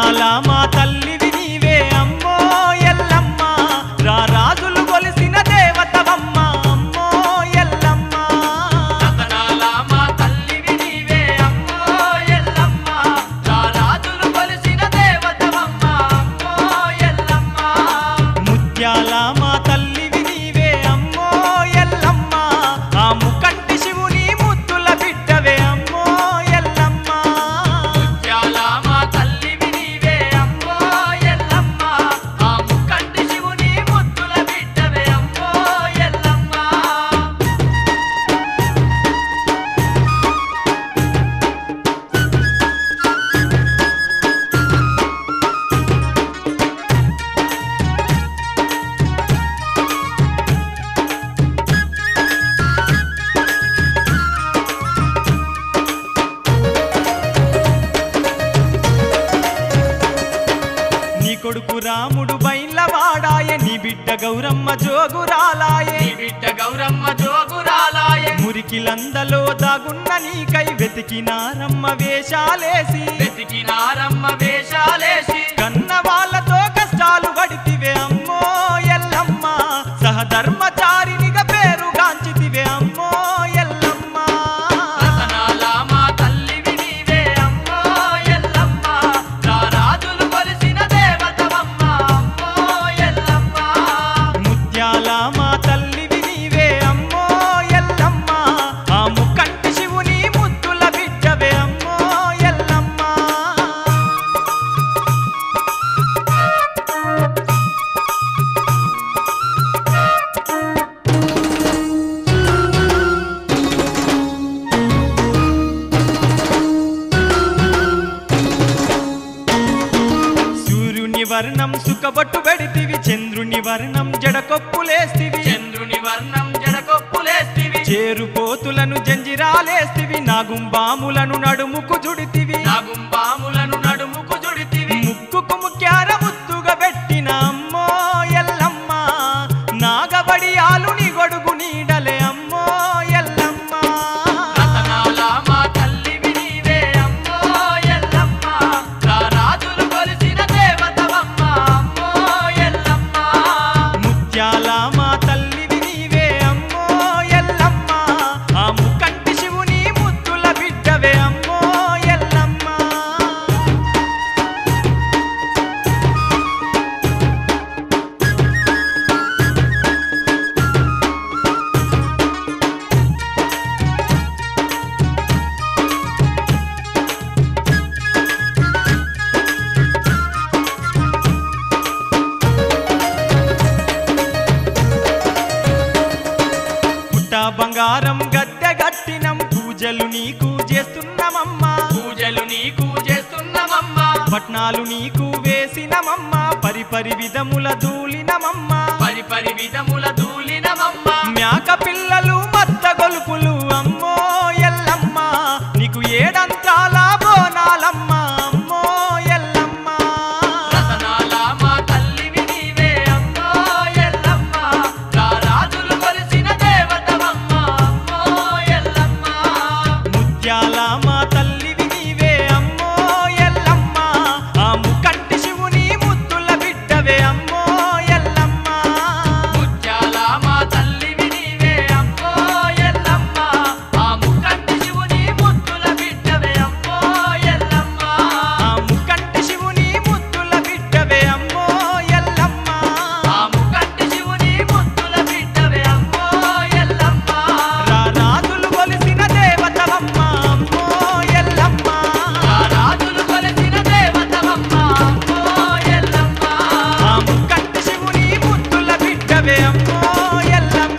ముత్యాల మా తల్లివి నీవే అమ్మో ఎల్లమ్మ రా రాజులు కొలిసిన దేవతవమ్మ అమ్మో ఎల్లమ్మ రతనాల మా తల్లివి నీవే అమ్మో ఎల్లమ్మ రారాజులు కొలిసిన దేవతవమ్మ అమ్మో ఎల్లమ్మ ముత్యాల మా తల్లివి నీవే అమ్మో ఎల్లమ్మ ఆ ముకంటి శివుని ముద్దుల బిడ్డవే అమ్మో ఎల్లమ్మ ముత్యాల మా తల్లివి నీవే అమ్మో ఎల్లమ్మ ఆ ముక్కంటి శివుని ముద్దుల బిడ్డవే అమ్మో ఎల్లమ్మ నీ కొడుకు రాముడు బైలవాడాయే నీ బిడ్డ గౌరమ్మ జోగురాలాయే నీ బిడ్డ గౌరమ్మ జోగురాలాయే మురికిలందలో దాగున్న నీకై వెతికినారమ్మ వేషాలేసి వెతికినారమ్మ వేషాలేసి కన్న వాళ్ళతో కష్టాలు పడితివే అమ్మో ఎల్లమ్మ సహధర్మచారినిగా పేరు గాంచితివే అమ్మో ఎల్లమ్మ రతనాల మా తల్లివి నీవే అమ్మో ఎల్లమ్మ రారాజులు కొలిసిన దేవతవమ్మ అమ్మో ఎల్లమ్మ ముత్యాల మా తల్లివి నీవే అమ్మో ఎల్లమ్మ ఆ ముక్కంటి శివుని ముద్దుల బిడ్డవే అమ్మో ఎల్లమ్మ సూర్యుని వర్ణం సుఖబట్టు పెడితివి చంద్రుని వర్ణం జడకొప్పులేస్తివి చంద్రుని వర్ణం జడకొప్పులేస్తివి చేరుపోతులను జంజిరాలేస్తివి నాగుంబాములను నడుముకు జుడితివి నాగుంబాములను నడుముకు జుడితివి ముక్కుకు ముక్యార ముద్దుగా పెట్టిన అమ్మో ఎల్లమ్మ నాగబడియాలు నీ గొడుగు నీడలే అమ్మో ఎల్లమ్మ రతనాల మా తల్లివి నీవే అమ్మో ఎల్లమ్మ రారాజులు కొలిసిన దేవతవమ్మ అమ్మో ఎల్లమ్మ ముత్యాల మా తల్లివి నీవే అమ్మో ఎల్లమ్మ ఆ ముకంటి శివుని ముద్దుల బిడ్డవే అమ్మో ఎల్లమ్మ పుట్ట బంగారం గద్దె గట్టినం పూజలు నీకు చేస్తున్నామమ్మా పూజలు నీకు చేస్తున్నామమ్మ పట్నాలు నీకు వేసినమమ్మ పరిపరి విధముల దూలినమమ్మ పరి పరి విధముల దూలినమమ్మ మేక పిల్లలు మత్త గొలుపులు అమ్మో ఎల్లమ్మ నీకు ఏడంత్రాల బోనాలమ్మ అమ్మో ఎల్లమ్మ రతనాల మా తల్లివి నీవే అమ్మో ఎల్లమ్మ రారాజులు కొలిసిన దేవతవమ్మ అమ్మో ఎల్లమ్మ ముత్యాల మా తల్లివి నీవే అమ్మో ఎల్లమ్మ ఆ ముకంటి శివుని ముద్దుల బిడ్డవే అమ్మో ఎల్లమ్మ ముత్యాల మా తల్లివి నీవే అమ్మో ఎల్లమ్మ ఆ ముక్కంటి శివుని ముద్దుల బిడ్డవే అమ్మో ఎల్లమ్మ ఆ ముకంటి శివుని ముద్దుల బిడ్డవే అమ్మో ఎల్లమ్మ ఆ ముక్కంటి శివుని ముద్దుల బిడ్డవే అమ్మో ఎల్లమ్మ రా రాజులు కొలిసిన దేవతవమ్మ అమ్మో ఎల్లమ్మ రారాజులు కొలిసిన దేవతవమ్మ అమ్మో ఎల్లమ్మ ఆ ముకంటి శివుని ముద్దుల బిడ్డవే అమ్మో ఎల్లమ్మ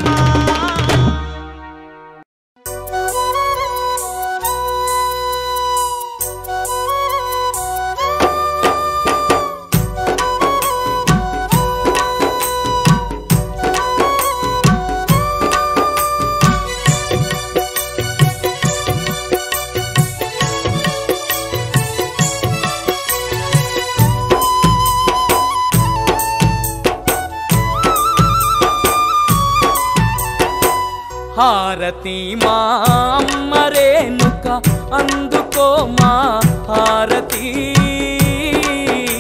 హారతి మా అమ్మ రేణుక అందుకో మా హారతి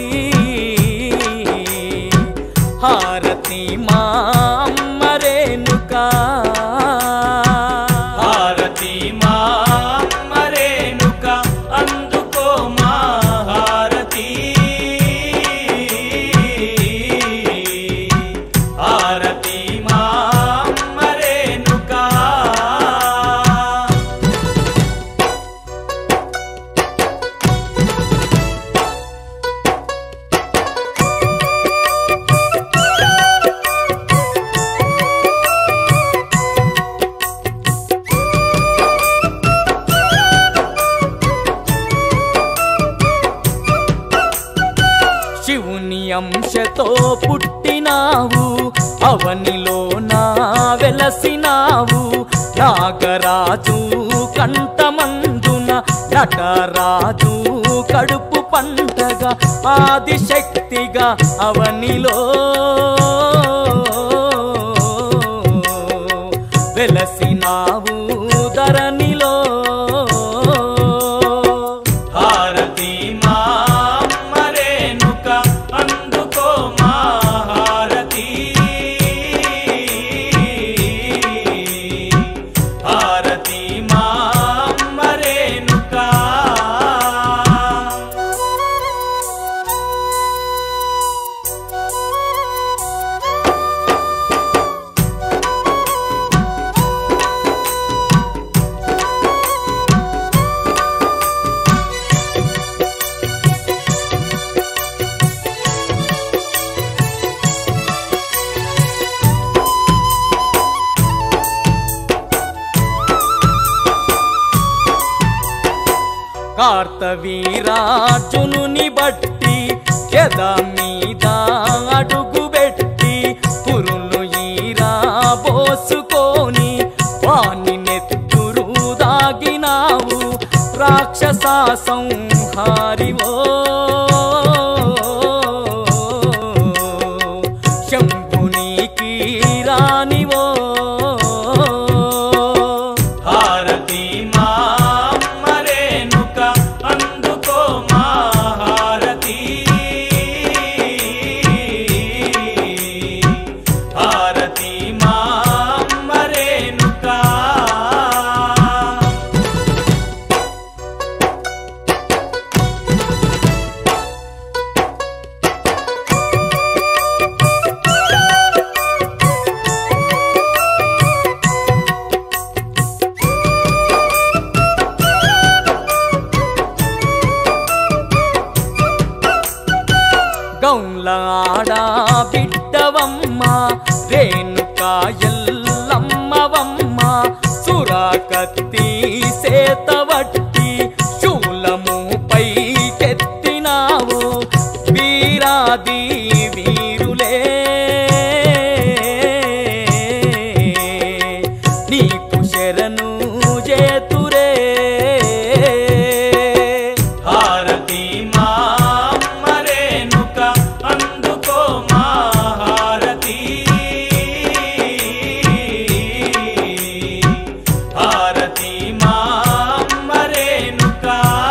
అంశతో పుట్టినావు అవనిలో నా వెలసినావు నాగరాజు కంఠమందున నటరాజు కడుపు పంటగా ఆదిశక్తిగా అవనిలో వెలసినావు ధరణిలో హారతి మా మరేనుక అందుకో మా హారతి హారతి మా మరేనుక కార్తవీరాజునుని బట్టి ఎద మీద అడుగు పెట్టి పురులు ఈరా పోసుకొని వాణి నెత్తురు దాగినావు రాక్షస సంహారివో శంభునికి రానివో హారతి మా మరేనుక అందుకో మా హారతి హారతి మా మరేనుక గౌలాడా బిడ్డవమ్మ రేణుకా ఎల్లమ్మవమ్మ సురాకత్తి సేతవట్టి శూలముపై కెత్తినావు వీరాది వీరులే నీకు శరణు చేతురే హారతి మా మరేనుక అందుకో మా హారతి హారతి మా మరేనుక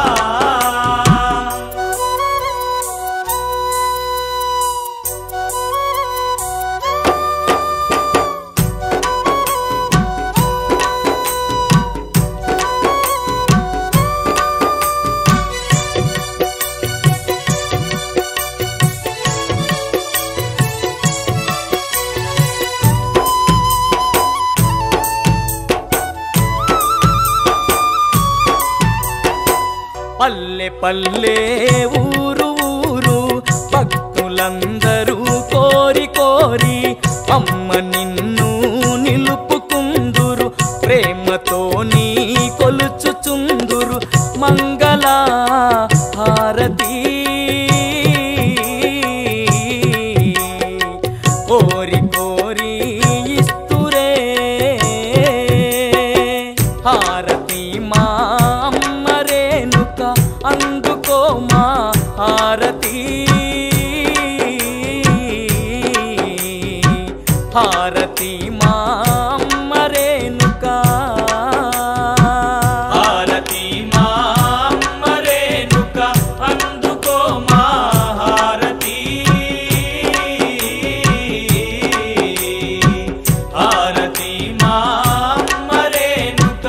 పల్లె పల్లె ఊరు ఊరు భక్తులందరూ కోరి కోరి అమ్మ నిన్ను నిలుపుకుందురు ప్రేమతో నీ కొలుచుచుందురు మంగళ హారతి కోరి కోరి ఇస్తురే హారతి మా అమ్మ రేణుక అందుకో మా హారతి హారతి మా అమ్మ రేణుక హారతి మా మరేనుక అందుకో మా హారతి హారతి మా మరేనుక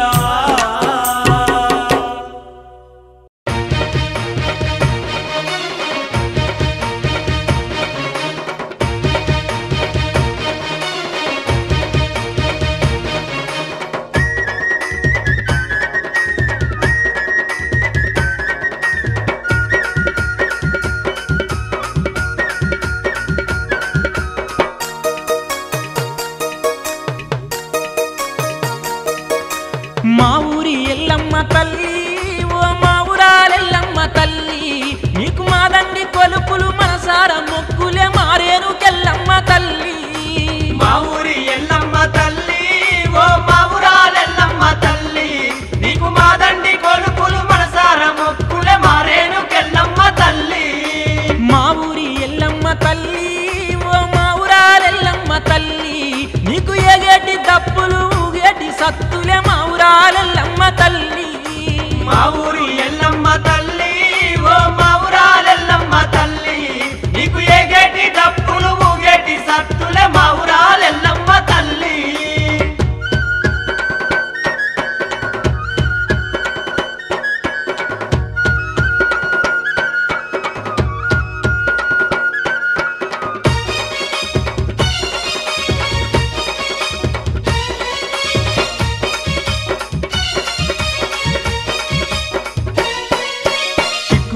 మా ఊరి ఎల్లమ్మ తల్లి ఓ మా ఊరాలెల్లమ్మ తల్లి నీకు మాదండి కొలుపులు మనసార మొక్కులు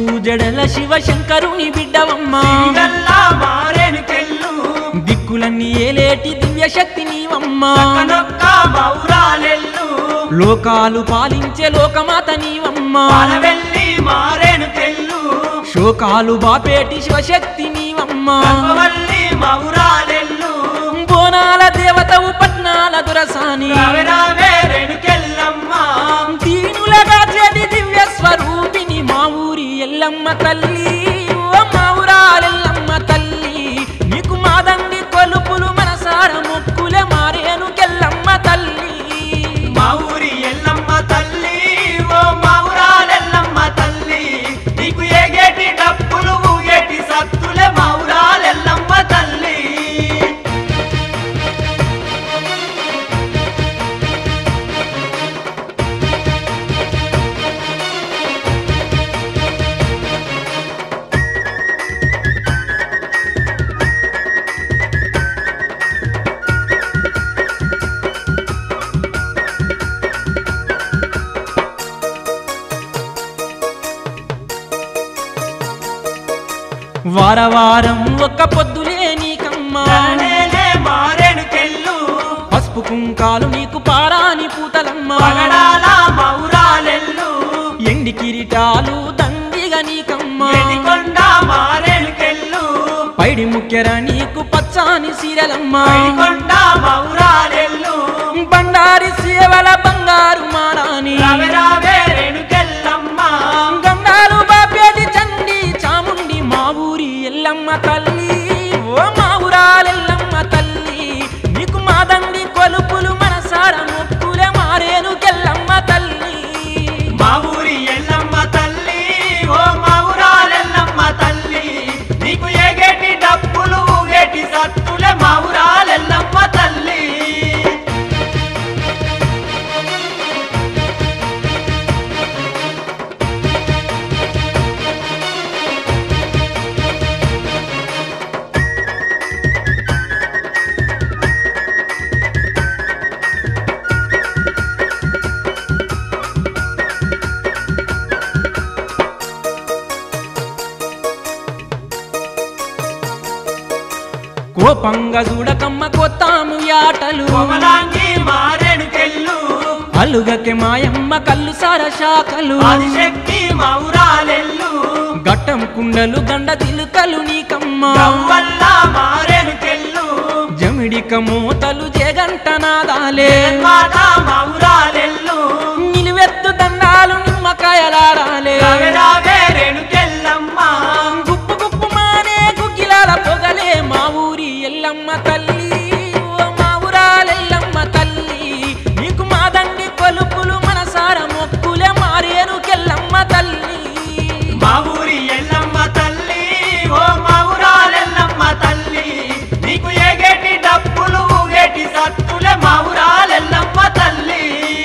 జడల శివ శంకరుని బిడ్డవమ్మా సింగల్లా మారేనుకెళ్ళు దిక్కులన్నీ ఏలేటి దివ్య శక్తి నీవమ్మా నొక్క మౌరాలెల్లు లోకాలు పాలించే లోకమాత నీవమ్మా పాలవెల్లి మారేనుకెళ్ళు శోకాలు బాపేటి శివశక్తి నీవమ్మా కల్పవల్లి మౌరాలెల్లు బోనాల దేవతవు పట్నాల దురసాని రావే రావే రేణుకెళ్ళమ్మా దీనులగా చెడి దివ్య స్వరూపిణి మా ఊరి ఎల్లమ్మ తల్లి ఓ మా ఊరాలెల్లమ్మ తల్లి నీకు మాదండి కొలుపులు మనసార మొక్కులే మారేను కెల్లమ్మ తల్లి మా ఊరి ఎల్లమ్మ తల్లి ఓ మౌరాలెల్లమ్మ తల్లి నీకు ఏగేటి డప్పులు ఊగేటి సత్తులే మౌరాలెల్లమ్మ తల్లి వారవారం ఒక్క పొద్దులే నీకమ్మా ధరణేలే మారేనుకెళ్ళు పసుపు కుంకాలు నీకు పారాని పూతలమ్మా పగడాల మౌరాలెల్లు ఎండి కిరీటాలు దండిగా నీకమ్మా ఎడికొండ మారేనుకెళ్ళు పైడి ముక్కెర నీకు పచ్చాని సీరలమ్మా ఎడికొండ మౌరాలెల్లు బండారి సేవల బంగారు మారాని రావే రావే రేణుకెళ్ళమ్మా గండాలు బాపేటి చండి చాముండి మా ఊరి ఎల్లమ్మ తల్లి ఓ మా ఊరాలెల్లమ్మ తల్లి నీకు మాదండి కొలుపులు మనసార మొక్కులే మారేను కెల్లమ్మ తల్లి మా ఊరి ఎల్లమ్మ తల్లి ఓ మౌరాలెల్లమ్మ తల్లి నీకు ఏగేటి డప్పులు ఊగేటి సత్తులే మౌరాలెల్లమ్మ తల్లి కోపంగా చూడకమ్మ కొత్తాము యాటలు కోమలాంగి మారేడుకెళ్ళు అలుగకి మాయమ్మ కళ్ళు సార శాఖలు ఆదిశక్తి మౌరాలెల్లు గట్టం కుండలు గండ తిలుకలు నీకమ్మ గవ్వల్ల మారేడుకెళ్ళు జమిడిక మూతలు జగంట నాదాలే మాత మౌరాలెల్లు నిలువెత్తు దండాలు నిమ్మకాయలారాలే రావే రావే రేణుకెళ్ళమ్మ గుప్పు గుప్పు మానే గుగ్గిలాల పొగలే మా ఊరి ఎల్లమ్మ తల్లి ఓ మా ఊరాలెల్లమ్మ తల్లి నీకు మాదండి కొలుపులు మనసార మొక్కులే మారేను కెల్లమ్మ తల్లి మా ఊరి ఎల్లమ్మ తల్లి ఓ మౌరాలెల్లమ్మ తల్లి నీకు ఏగేటి డప్పులు ఊగేటి సత్తులే మౌరాలెల్లమ్మ తల్లి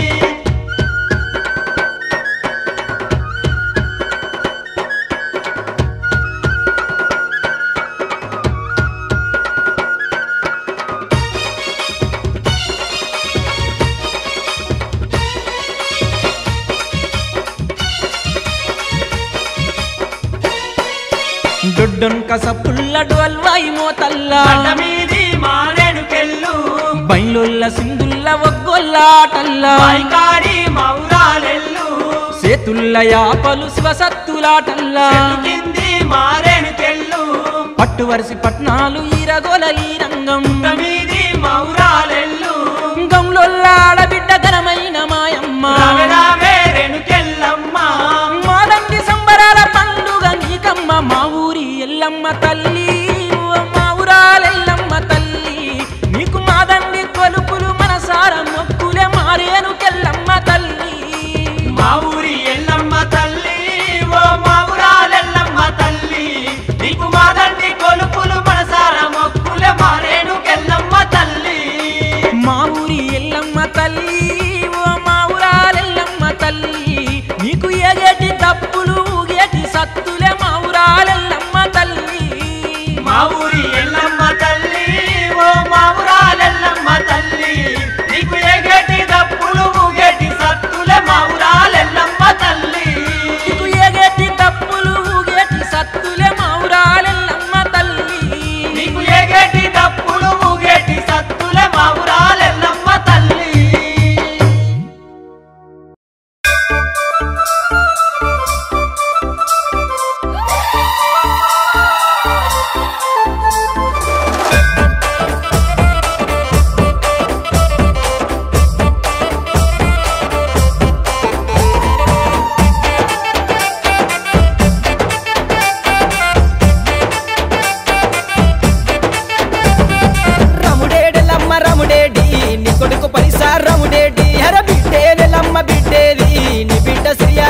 దొడ్డొన్క సప్పుల్ల డోల్వాయి మోతల్లా మీది మారేడుకెళ్ళు బైలుల్ల సింధుల్ల ఒగ్గొల్లాటల్లా పైకాడి మౌరాలెల్లు సేతుల్ల యాపలు శివసత్తులాటల్లా కింది మారేడుకెళ్ళు పట్టు వరిసి పట్నాలు ఈరగోల ఈ రంగం మీది మౌరాలెల్లు గంలొల్ల ఆడబిడ్డ ఘనమైన మాయమ్మ రావే రావే రేణుకెళ్ళమ్మ మాదండి సంబరాల పండుగ నీకమ్మ మా ఊరి ఎల్లమ్మ తల్లి ఓ మా ఊరాలెల్లమ్మ తల్లి నీకు మాదండి కొలుపులు మనసార మొక్కులే మారేను కెల్లమ్మ తల్లి మా ఊరి ఎల్లమ్మ తల్లి ఓ మౌరాలెల్లమ్మ తల్లి నీకు మాదండి కొలుపులు మనసార మొక్కుల మారేడుకెళ్ళమ్మ తల్లి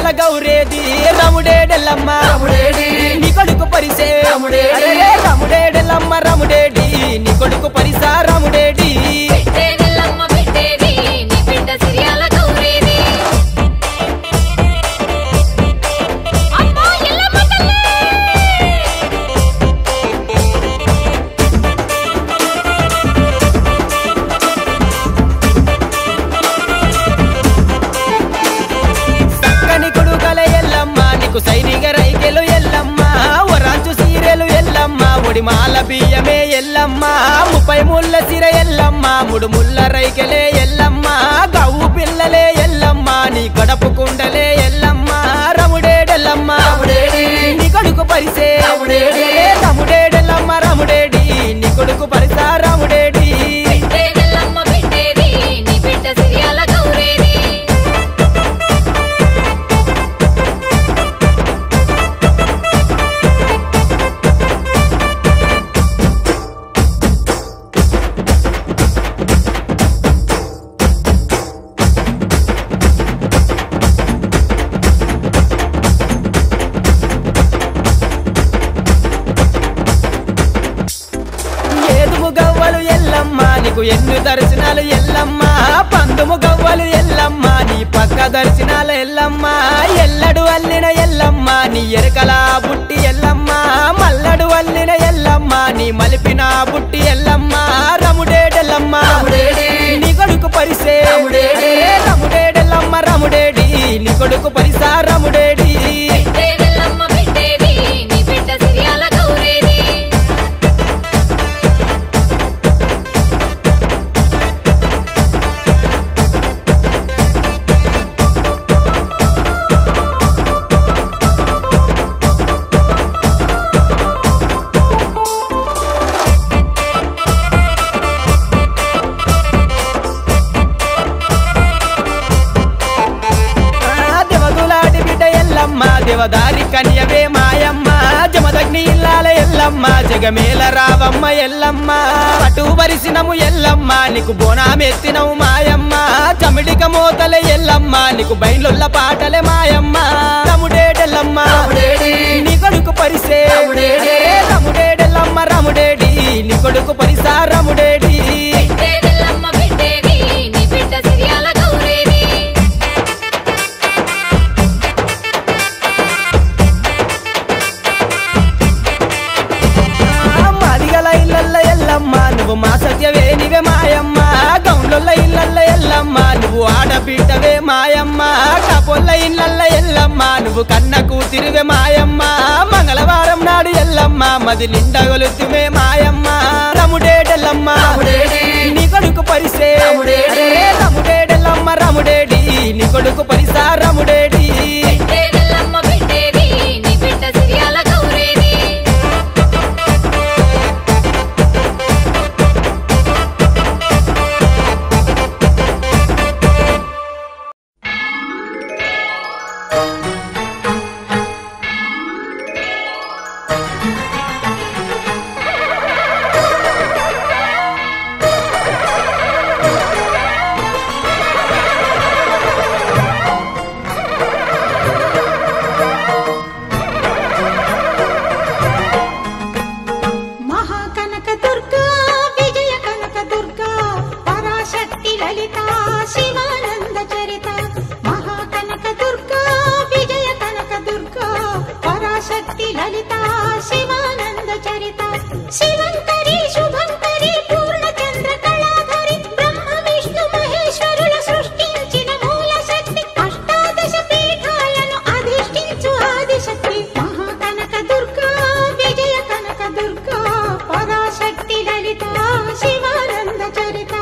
గౌరేది రముడేడెల్లమ్మ రముడేడి నీ కొడుకు పరిసే రముడేడి. అరెరే రముడేడెల్లమ్మ రముడేడి నీ కొడుకు పరిసా రముడేడి పెట్టేదెల్లమ్మ పెట్టేది నీ బిడ్డ సిరియాల గౌరేది అమ్మో ఎల్లమ్మ తల్లి చక్కని కొడుకల ఎల్లమ్మ నీకు సైనిక రైకెలు ఎల్లమ్మ వరాంచు సీరెలు ఎల్లమ్మ ఒడి మాల బియ్యమే ఎల్లమ్మ ముప్పై ముళ్ళ సిర ఎల్లమ్మ ముడు ముళ్ళ రైకెలే ఎల్లమ్మ గవ్వు పిల్లలే ఎల్లమ్మ నీ గడపు కుండలే ఎల్లమ్మ రముడేడెల్లమ్మ రముడేడి. నీ కొడుకు పరిసే రముడేడి. రముడేడెల్లమ్మ రముడేడి నీ కొడుకు పరిసా రముడేడి పెట్టేదెల్లమ్మ పెట్టేది నీ బిడ్డ సిరియాల గౌరేది ఏదుము గవ్వలు ఎల్లమ్మ నీకు ఎన్ను దర్శనాలు ఎల్లమ్మ పందుము గవ్వలు ఎల్లమ్మ నీ పక్క దర్శనాలు ఎల్లమ్మ ఎల్లడు అల్లిన ఎల్లమ్మ నీ ఎరకల బుట్టి ఎల్లమ్మ మల్లడు అల్లిన ఎల్లమ్మ నీ మలిపిన బుట్టి ఎల్లమ్మ రముడేడెల్లమ్మ రముడేడి. నీ కొడుకు పరిసే రముడేడి. రముడేడెల్లమ్మ రముడేడి నీ కొడుకు పరిసా రముడేడి పెట్టేదెల్లమ్మ పెట్టేది నీ బిడ్డ సిరియాల గౌరేది ఆ దేవదులాడి బిడ్డ ఎల్లమ్మ దేవదారి కన్యవే మాయమ్మ జమదగ్ని ఇల్లాల ఎల్లమ్మ జగమేల రావమ్మ ఎల్లమ్మ పటు వరిసినము ఎల్లమ్మ నీకు బోనామెత్తినవు మాయమ్మ చమిడిక మోతల ఎల్లమ్మ నీకు బయలుల్ల పాటలే మాయమ్మ రముడేడెల్లమ్మ రముడేడి. నీ కొడుకు పరిసే రముడేడి. రముడేడెల్లమ్మ రముడేడి నీ కొడుకు పరిసా రముడేడి పెట్టేదెల్లమ్మ పెట్టేది నీ బిడ్డ సిరియాల గౌరేది మాదిగల ఇళ్ళల్ల ఎల్లమ్మ నువ్వు మా సత్యవే నీవే మాయమ్మ గౌండ్ల ఇళ్ళల్ల ఎల్లమ్మ నువ్వు ఆడబిడ్డవే మాయమ్మ కపొల్ల ఇళ్ళల్ల ఎల్లమ్మ నువ్వు కన్న కూతురివే మాయమ్మ మంగళవారం నాడు ఎల్లమ్మ మది నిండగొలుతుమే మాయమ్మ రముడేడెల్లమ్మ రముడేడి. నీ కొడుకు పరిసే రముడేడి. అరే రముడేడెల్లమ్మ రముడేడి నీ కొడుకు పరిసా రముడేడి పెట్టేదెల్లమ్మ పెట్టేది నీ బిడ్డ సిరియాల గౌరేది మహాకనక దుర్గా విజయ కనక దుర్గా పరాశక్తి లలిత శివానంద చరిత మహాకనక దుర్గా విజయ కనక దుర్గా పరాశక్తి లలిత శివానంద చరిత శివంకరి శుభంకరి పూర్ణచంద్ర కళాధరి బ్రహ్మ విష్ణు మహేశ్వరుల సృష్టించిన మూల శక్తి అష్టాదశ పీఠాలను అధిష్ఠించు ఆదిశక్తి మహాకనక దుర్గా విజయ కనక దుర్గా పరాశక్తి లలిత శివానంద చరిత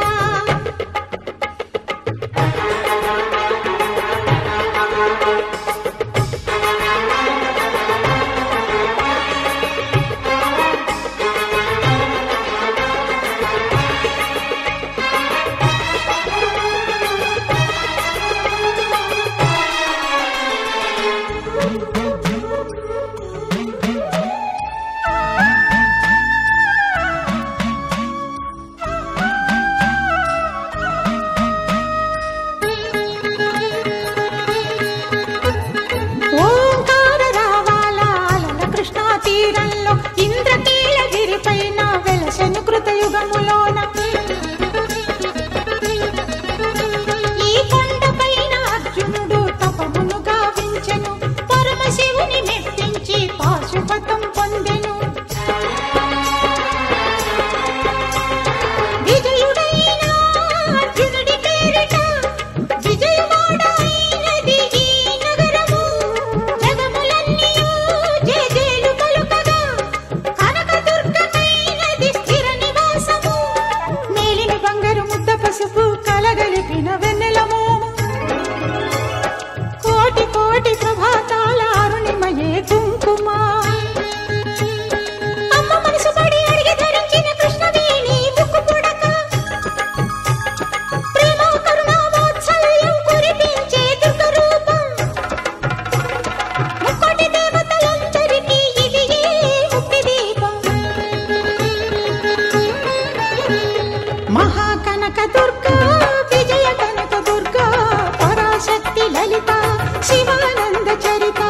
శివానంద చరిత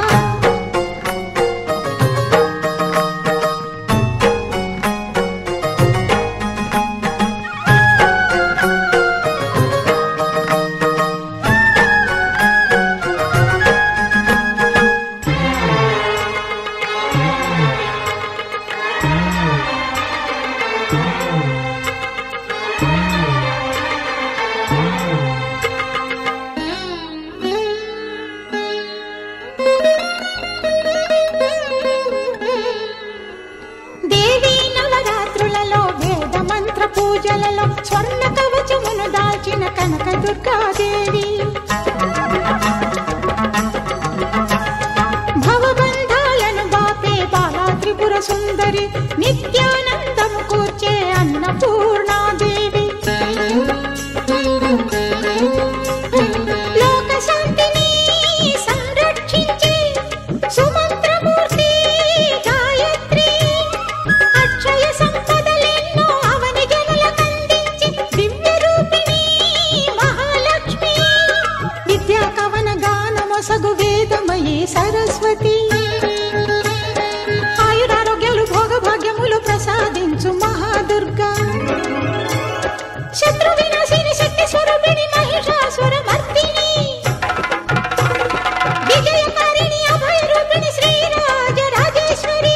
దేవీ నవరాత్రులలో వేద మంత్ర పూజలలో స్వర్ణ కవచమును దాల్చిన కనక దుర్గాదేవి భవబంధాలను బాపే బాలా త్రిపుర సుందరి నిత్యానందము కూర్చే అన్నపూర్ణాదేవి లోక శాంతిని సంరక్షించే సుమంత్రమూర్తి గాయత్రి అక్షయ సంపదలెన్నో అవని జనులకందించి దివ్య రూపిణి మహాలక్ష్మి విద్యా కవన గానమొసగు వేదమయీ సరస్వతి ఆయురారోగ్యాలు భోగభాగ్యములు ప్రసాదించు మహాదుర్గా శత్రు వినాశిని శక్తి స్వరూపిణి మహిషాసుర మర్దిని విజయకారిణి అభయ రూపిణి శ్రీరాజ రాజేశ్వరి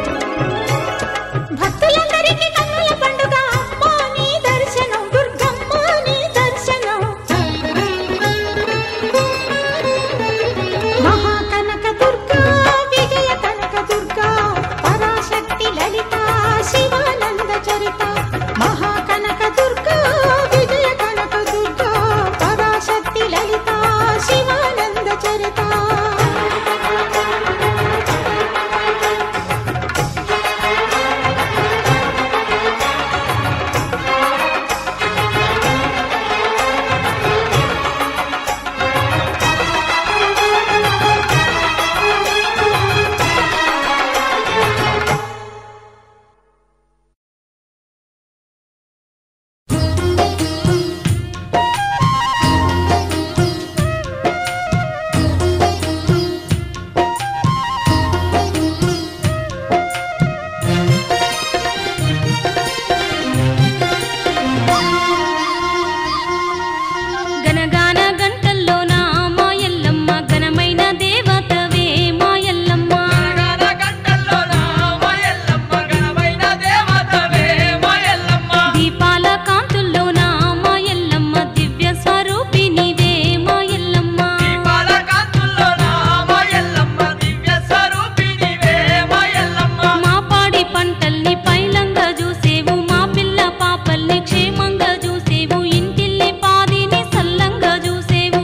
భక్తులందరికీ కన్నుల పండుగ అమ్మా నీ దర్శనం దుర్గమ్మ నీ దర్శనం మహాకనక దుర్గా విజయ కనక దుర్గా పరాశక్తి లలిత శివానంద చరిత మహాకనక దుర్గా విజయ కనక దుర్గా పరాశక్తి లలిత శివానంద చరిత గనగాన గంటల్లోన మాయల్లమ్మ ఘనమైన దేవతవే మాయల్లమ్మ దీపాల కాంతుల్లోన మాయల్లమ్మ దివ్య స్వరూపినివే మాయల్లమ్మ మా పాడి పంటల్ని పైలంగా చూసేవు మా పిల్ల పాపల్ని క్షేమంగా చూసేవు ఇంటిల్లి పాదిని సల్లంగా చూసేవు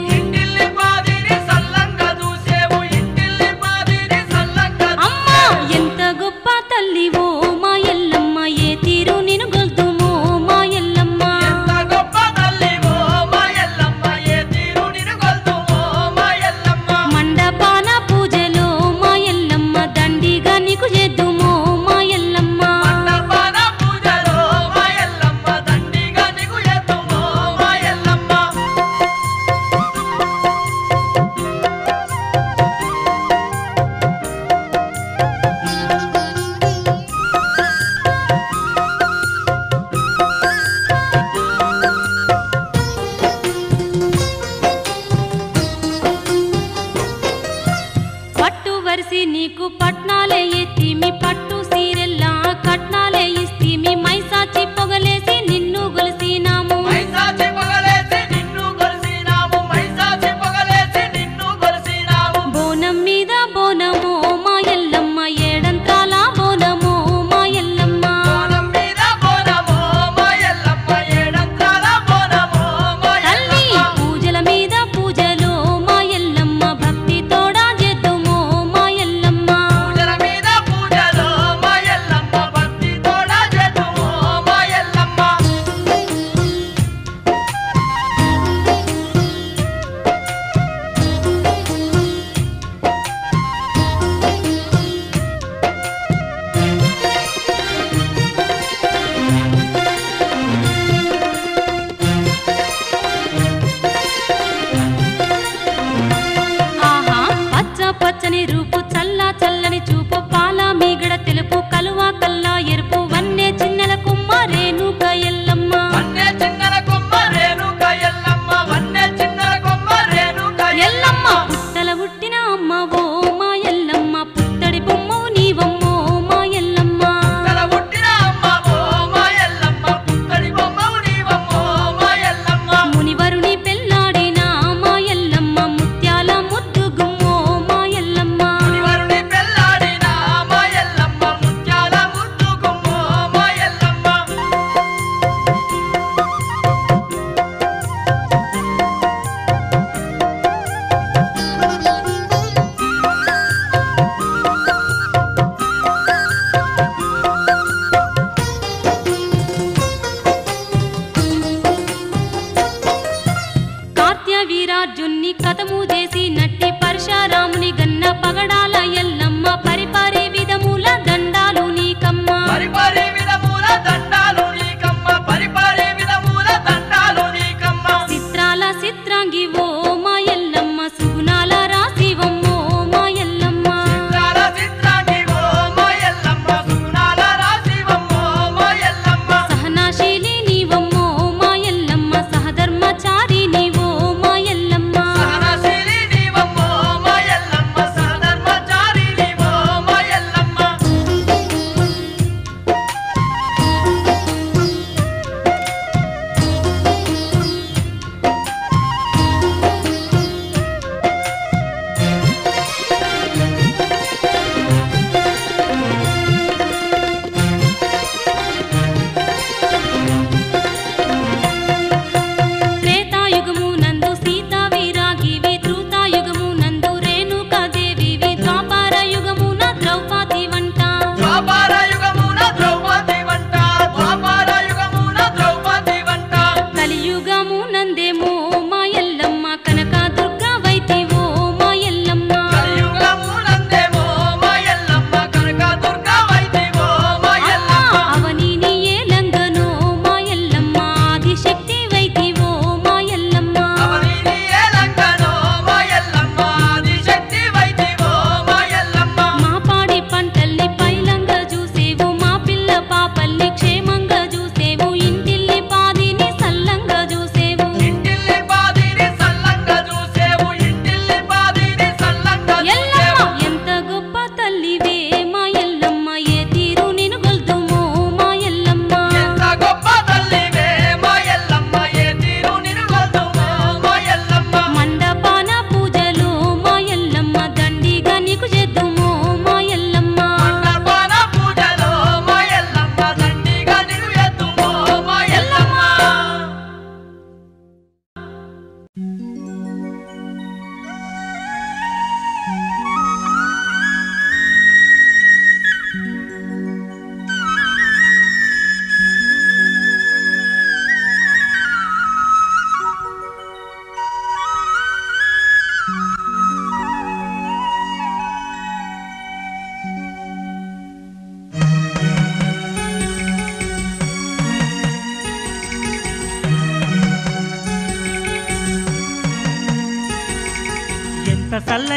అమ్మా ఎంత గొప్ప తల్లివో మాయల్లమ్మ ఏ తీరు నిను గొల్తుమో మాయల్లమ్మ మండపాన పూజలో మాయల్లమ్మ దండిగా నీకు చేద్దుమో మాయల్లమ్మ పట్టు వరిసి నీకు పట్నాలే ఎత్తి మీ పట్టు సీరెల్లా కట్నాలే ఇస్తి మీ మైసాచి పొగలేసి నిన్ను గొలిసినాము బోనం మీద బోనమో మాయల్లమ్మ ఏడంత్రాల బోనమో మాయల్లమ్మ తల్లి పూజల మీద పూజలో మాయల్లమ్మ భక్తి తోడా చేద్దుమో మాయల్లమ్మ పూజల మీద పూజలో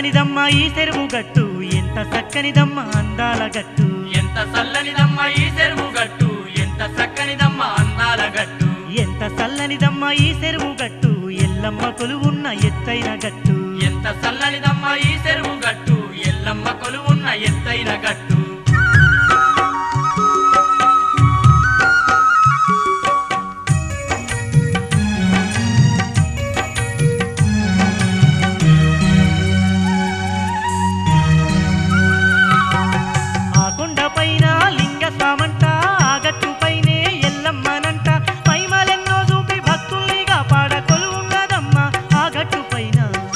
చల్లనిదమ్మ ఈ చెరువు గట్టు ఎంత చక్కనిదమ్మ అందాల గట్టు ఎంత చల్లనిదమ్మ ఈ చెరువు గట్టు ఎంత చక్కనిదమ్మ అందాల గట్టు ఎంత చల్లనిదమ్మ ఈ చెరువు గట్టు ఎల్లమ్మ కొలువున్న ఎత్తైన గట్టు ఎంత చల్లనిదమ్మ ఈ చెరువు గట్టు ఎల్లమ్మ కొలువున్న ఎత్తైన గట్టు ఆ కొండ పైన లింగ స్వామంట ఆ గట్టు పైనే ఎల్లమ్మనంట పైమలెన్నో చూపి భక్తుల్ని కాపాడ కొలువున్నదమ్మ ఆ గట్టు పైన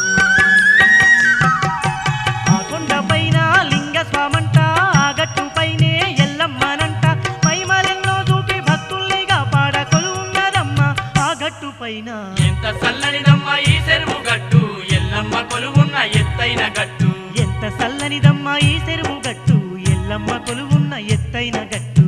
ఆ కొండ పైన లింగ స్వామంట ఆ గట్టు పైనే ఎల్లమ్మనంట పైమలెన్నో చూపి భక్తుల్ని కాపాడ కొలువున్నదమ్మ ఆ గట్టు పైన ఎంత చల్లనిదమ్మ ఈ చెరువు గట్టు ఎల్లమ్మ కొలువున్న ఎత్తైన గట్టు ఎంత చల్లనిదమ్మ ఈ చెరువు గట్టు ఎల్లమ్మ కొలువున్న ఎత్తైన గట్టు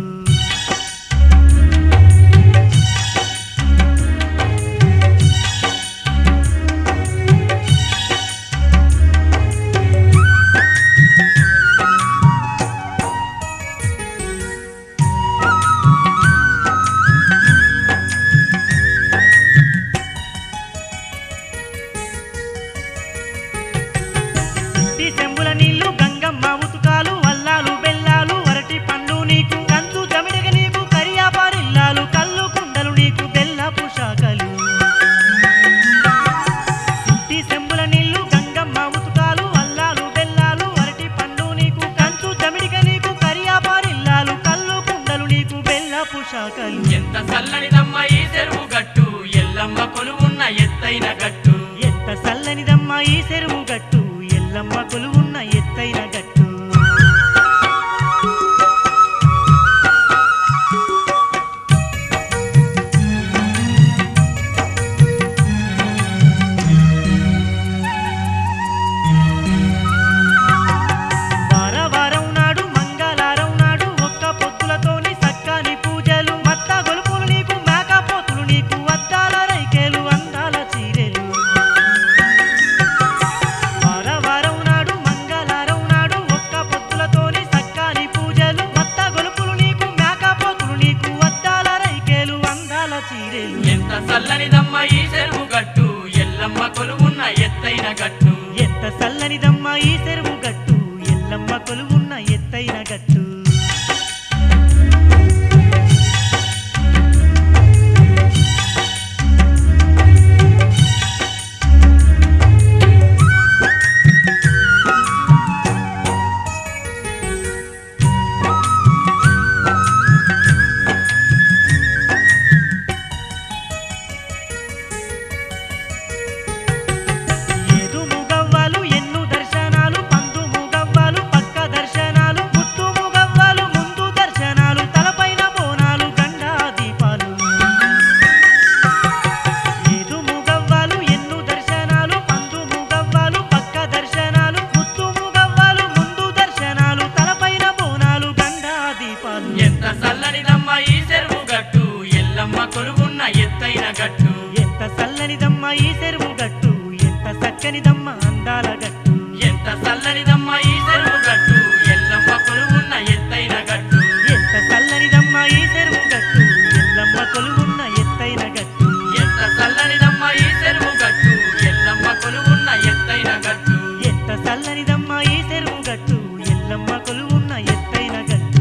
ఈ చెంబుల నీళ్లు గంగమ్మ ఉతుకాలు వల్లాలు బెల్లాలు వరటి పండ్లు నీకు కంచు జమిడిగ నీకు కరియాపారిల్లాలు కళ్ళు కుండలు నీకు బెల్లపు శాఖలు ఈ చెంబుల నీళ్లు గంగమ్మ ఉతుకాలు వల్లాలు బెల్లాలు వరటి పండ్లు నీకు కంచు జమిడిగ నీకు కరియాపారిల్లాలు కళ్ళు కుండలు నీకు బెల్లపు శాఖలు ఎంత చల్లనిదమ్మ ఈ చెరువు గట్టు ఎల్లమ్మ కొలువున్న ఎత్తైన గట్టు ఎంత చల్లనిదమ్మ ఈ చెరువు గట్టు ఎల్లమ్మ కొలువున్న ఎత్తైన గట్టు వార వారం నాడు మంగళారం నాడు ఒక్క పొత్తులతోని సక్కని పూజలు మత్త గొలుపులు నీకు మేకపోతులు నీకు అద్దాల రైకేలు అందాల చీరెలు వార వారం నాడు మంగళారం నాడు ఒక్క పొత్తులతోని సక్కని పూజలు మత్త గొలుపులు నీకు మేకపోతులు నీకు అద్దాల రైకేలు అందాల చీరెలు ఎంత చల్లనిదమ్మ ఈ చెరువు గట్టు ఎల్లమ్మ కొలువున్న ఎత్తైన గట్టు ఎంత చల్లనిదమ్మ ఈ చెరువు గట్టు ఎల్లమ్మ కొలువున్న ఎత్తైన గట్టు ఏదు ముగవ్వలు ఎన్ను దర్శనాలు పందు ముగవ్వలు పక్క దర్శనాలు ముత్తు ముగవ్వలు ముందు దర్శనాలు తలపైన బోనాలు గండా దీపాలు ఏదు ముగవ్వలు ఎన్ను దర్శనాలు పందు ముగవ్వలు పక్క దర్శనాలు ముత్తు ముగవ్వలు ముందు దర్శనాలు తలపైన బోనాలు గండా దీపాలు ఎంత చల్లనిదమ్మ ఈ చెరువు గట్టు ఎల్లమ్మ కొలువున్న ఎత్తైన గట్టు ఎంత చల్లనిదమ్మ ఈ చెరువు గట్టు ఎంత చక్కనిదమ్మ అందాల గట్టు ఎంత చల్లనిదమ్మ ఈ చెరువు గట్టు ఎల్లమ్మ కొలువున్న ఎత్తైన గట్టు ఎంత చల్లనిదమ్మ ఈ చెరువు గట్టు ఎల్లమ్మ కొలువున్న ఎత్తైన గట్టు ఎంత చల్లనిదమ్మ ఈ చెరువు గట్టు ఎల్లమ్మ కొలువున్న ఎత్తైన గట్టు ఎంత చల్లనిదమ్మ ఈ చెరువు గట్టు ఎల్లమ్మ కొలువున్న ఎత్తైన గట్టు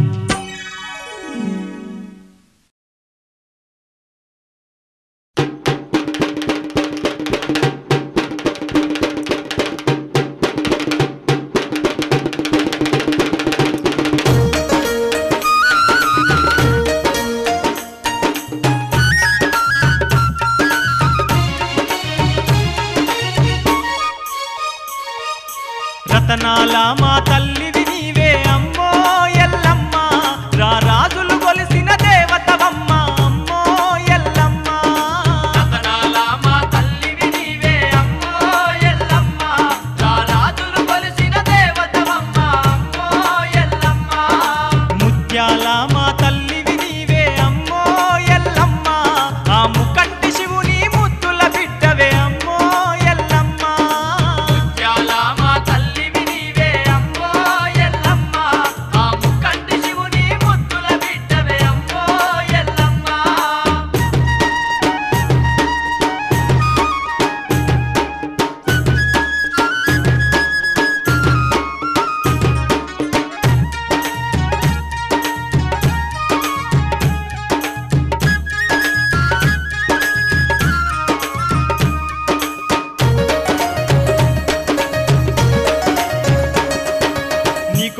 రతనాల మా తల్లివి నీవే అమ్మో ఎల్లమ్మ రా రాజులు కొలిసిన దేవతవమ్మ అమ్మో ఎల్లమ్మ రతనాల మా తల్లివి నీవే అమ్మో ఎల్లమ్మ రారాజులు కొలిసిన దేవతవమ్మ అమ్మో ఎల్లమ్మ ముత్యాల మా తల్లివి నీవే అమ్మో ఎల్లమ్మ ఆ ముకంటి శివుని ముద్దుల బిడ్డవే అమ్మో ఎల్లమ్మ ముత్యాల మా తల్లి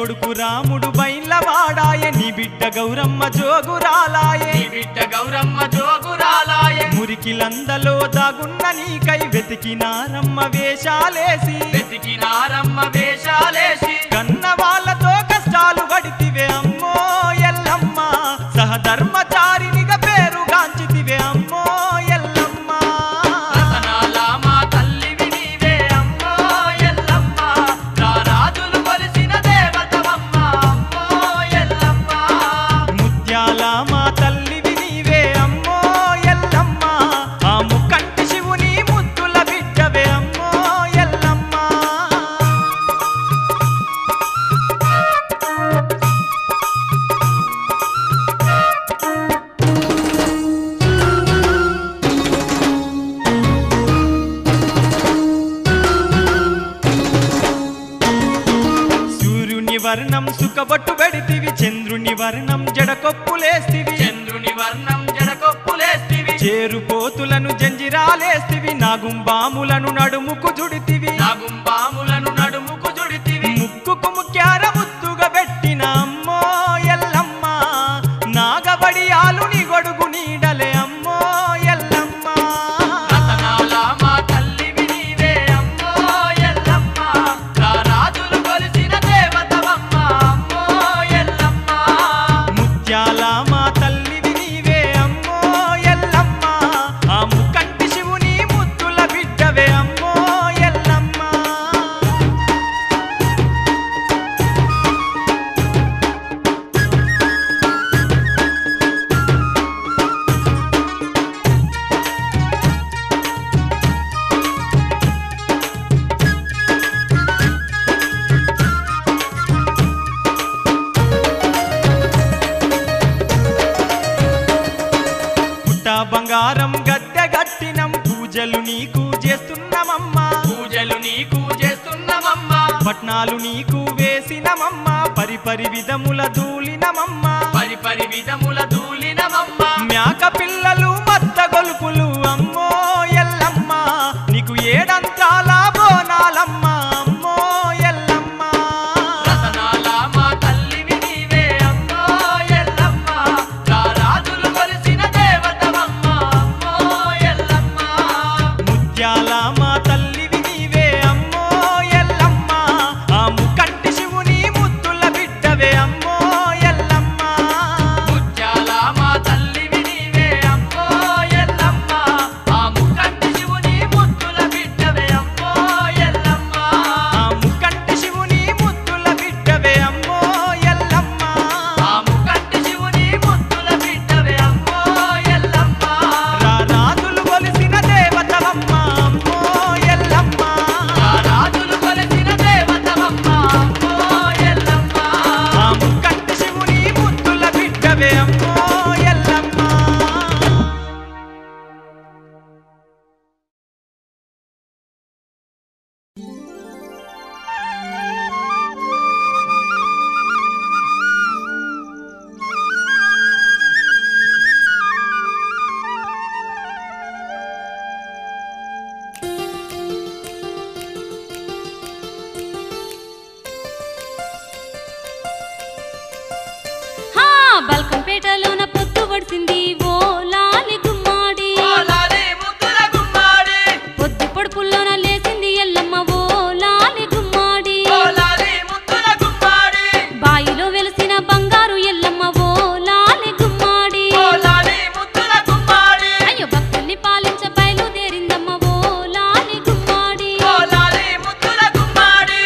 కొడుకు రాముడు బైన్లవాడాయ నీ బిడ్డ గౌరమ్మ జోగురాలాయే నీ బిడ్డ గౌరమ్మ జోగురాలాయ మురికిలందలో దాగున్న నీకై వెతికినారమ్మ వేషాలేసి వెతికినారమ్మ వేషాలేసి కన్న వాళ్ళతో కష్టాలు పడితివే అమ్మో ఎల్లమ్మ సహధర్మచారినిగా పేరు గాంచితివే అమ్మో ఎల్లమ్మ రతనాల మా తల్లివి నీవే అమ్మో ఎల్లమ్మ రారాజులు కొలిసిన దేవతవమ్మ అమ్మో ఎల్లమ్మ ముత్యాల మా తల్లివి నీవే అమ్మో ఎల్లమ్మ ఆ ముక్కంటి శివుని ముద్దుల బిడ్డవే అమ్మో ఎల్లమ్మ సూర్యుని వర్ణం సుఖబొట్టు పెడితివి చంద్రుని వర్ణం జడకొప్పులేస్తివి చంద్రుని వర్ణం జడకొప్పులేస్తివి చేరుపోతులను జంజిరాలేస్తివి నాగుంబాములను నడుముకు జుడితివి నాగుంబాములను నడుముకు జుడితివి ముక్కుకు ముక్యార ముద్దుగా పెట్టిన అమ్మో ఎల్లమ్మ నాగబడి ఆలుని గొడుగు నీడలే అమ్మో ఎల్లమ్మ రతనాల మా తల్లివి నీవే అమ్మో ఎల్లమ్మ రారాజులు కొలిసిన దేవతవమ్మ అమ్మో ఎల్లమ్మ ముత్యాల మా తల్లివి నీవే అమ్మో ఎల్లమ్మ ఆ ముక్కంటి శివుని ముద్దుల బిడ్డవే అమ్మో ఎల్లమ్మ పుట్ట బంగారం గద్దె గట్టినం పూజలు నీకు చేస్తున్నామమ్మా పూజలు నీకు చేస్తున్నమమ్మ పట్నాలు నీకు వేసినమమ్మా పరిపరి విధముల దూలినమమ్మా పరి పరి విధముల దూలినమమ్మ మేక పిల్లలు మత్త గొలుపులు అమ్మో ఎల్లమ్మ నీకు ఏడంతాల బోనాలమ్మ అమ్మో ఎల్లమ్మ రతనాల మా తల్లివి నీవే అమ్మో ఎల్లమ్మ రారాజులు కొలిసిన దేవతవమ్మ అమ్మో ఎల్లమ్మ ముత్యాల మా తల్లివి నీవే అమ్మో ఎల్లమ్మ ఆ ముకంటి శివుని ముద్దుల బిడ్డవే అమ్మో ఎల్లమ్మ ముత్యాల మా తల్లివి నీవే అమ్మో ఎల్లమ్మ ఆ ముక్కంటి శివుని ముద్దుల బిడ్డవే అమ్మో ఎల్లమ్మ ఆ ముకంటి శివుని ముద్దుల బిడ్డవే అమ్మో ఎల్లమ్మ ఆ ముక్కంటి శివుని ముద్దుల బిడ్డవే అమ్మో ఎల్లమ్మ రారాజులు కొలిసిన దేవతవమ్మ అమ్మో ఎల్లమ్మ రాజులు కొలిసిన దేవతవమ్మ అమ్మో ఎల్లమ్మ ఆ ముకంటి శివుని ముద్దుల బిడ్డవే అమ్మో ఎల్లమ్మ హా బల్కంపేటలోన పొత్తు పడిసింది ఓ లాలి గుమ్మాడి ఓ లాలి ముద్దుల గుమ్మాడి పొద్దు పొడుపుల్లోన లేసింది ఎల్లమ్మ ఓ లాలి గుమ్మాడి ఓ లాలి ముద్దుల గుమ్మాడి బాయిలో వెలిసిన బంగారు ఎల్లమ్మ ఓ లాలి గుమ్మాడి ఓ లాలి ముద్దుల గుమ్మాడి అయ్యో భక్తుల్ని పాలించ బయలుదేరిందమ్మ ఓ లాలి గుమ్మాడి ఓ లాలి ముద్దుల గుమ్మాడి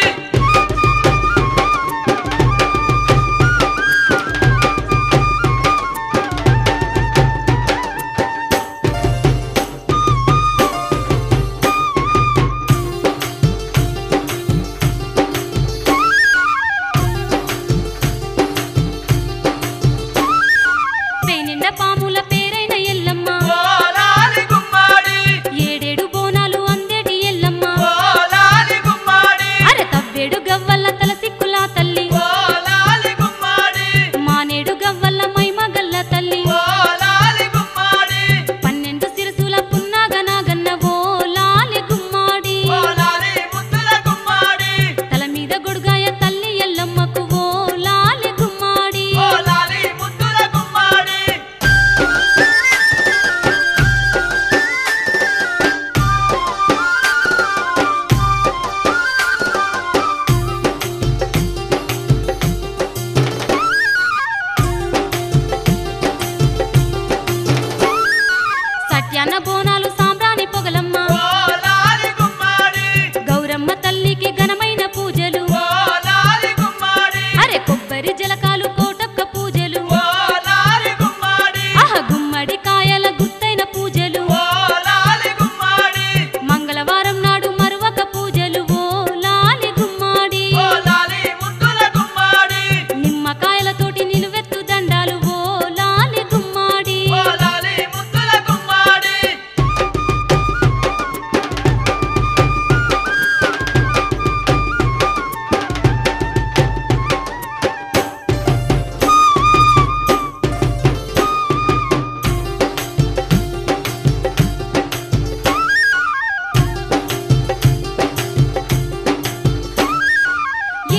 పేనిండ పాముల పేరైన ఎల్లమ్మ ఓ లాలి గుమ్మాడి ఏడేడు బోనాలు అందేటి ఎల్లమ్మ ఓ లాలి గుమ్మాడి అరె తవ్వేడు గవ్వల్ల తల సిక్కులా తల్లి ఓ లాలి గుమ్మాడి మానేడు గవ్వల్ల మైమగల్ల తల్లి ఓ లాలి గుమ్మాడి పన్నెండు సిరసుల పున్నాగనాగన్న ఓ లాలి గుమ్మాడి ఓ లాలి ముద్దుల గుమ్మాడి తల మీద గొడుగాయ తల్లి ఎల్లమ్మకు ఓ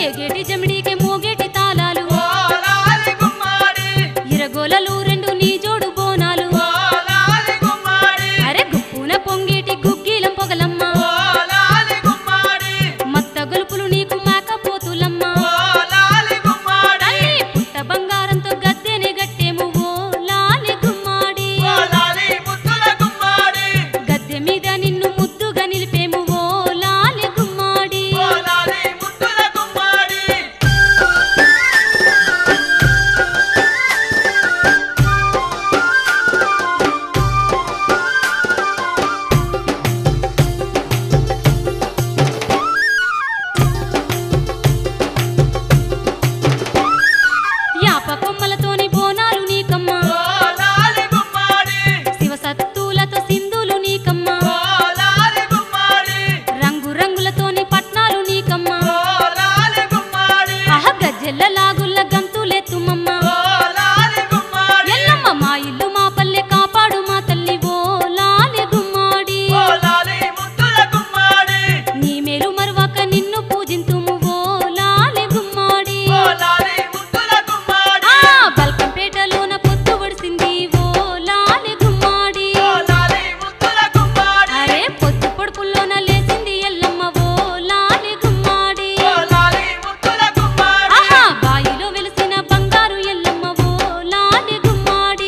ఏగేటి జమిడికే మోగేటి తాళాలు ఇరగోలలు రెండు నీ జోడు బోనాలు అరే గుప్పున పొంగేటి గుగ్గిలం పొగలమ్మ మత్త గొలుపులు నీకు మేకపోతులమ్మ తల్లి పుట్ట బంగారంతో గద్దెని గట్టేము ఓ లాలి గుమ్మాడి గద్దె మీద నిన్ను ముద్దుగా నిలిపేము ఓ లాలి గుమ్మాడి యాప కొమ్మలతోని బోనాలు నీకమ్మా శివసత్తులతో సింధులు నీకమ్మా రంగు రంగులతోని పట్నాలు నీకమ్మా ఆహ గజ్జెల్ల లాగుల్ల గంతులెత్తుమమ్మా ఎల్లమ్మ మా ఇల్లు మా పల్లె కాపాడు మా తల్లి ఓ లాలి గుమ్మాడి నీ మేలు మరువక నిన్ను పూజింతుము ఓ లాలి గుమ్మాడి ఆ బల్కంపేటలోన పొత్తు ఒడిసింది ఓ లాలి గుమ్మాడి అరే పొత్తు పొడుపుల్లోన లేసింది ఎల్లమ్మ ఓ లాలి గుమ్మాడి ఆహా బాయిలో వెలిసిన బంగారు ఎల్లమ్మ ఓ లాలి గుమ్మాడి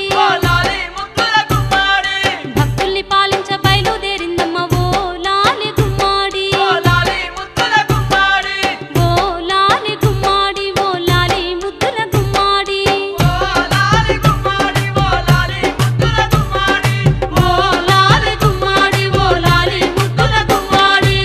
భక్తుల్ని పాలించ బయలుదేరిందమ్మ ఓ లాలి గుమ్మాడి ఓ లాలి గుమ్మాడి ఓ లాలి ముద్దుల గుమ్మాడి ఓ లాలి గుమ్మాడి ఓ లాలి ముద్దుల గుమ్మాడి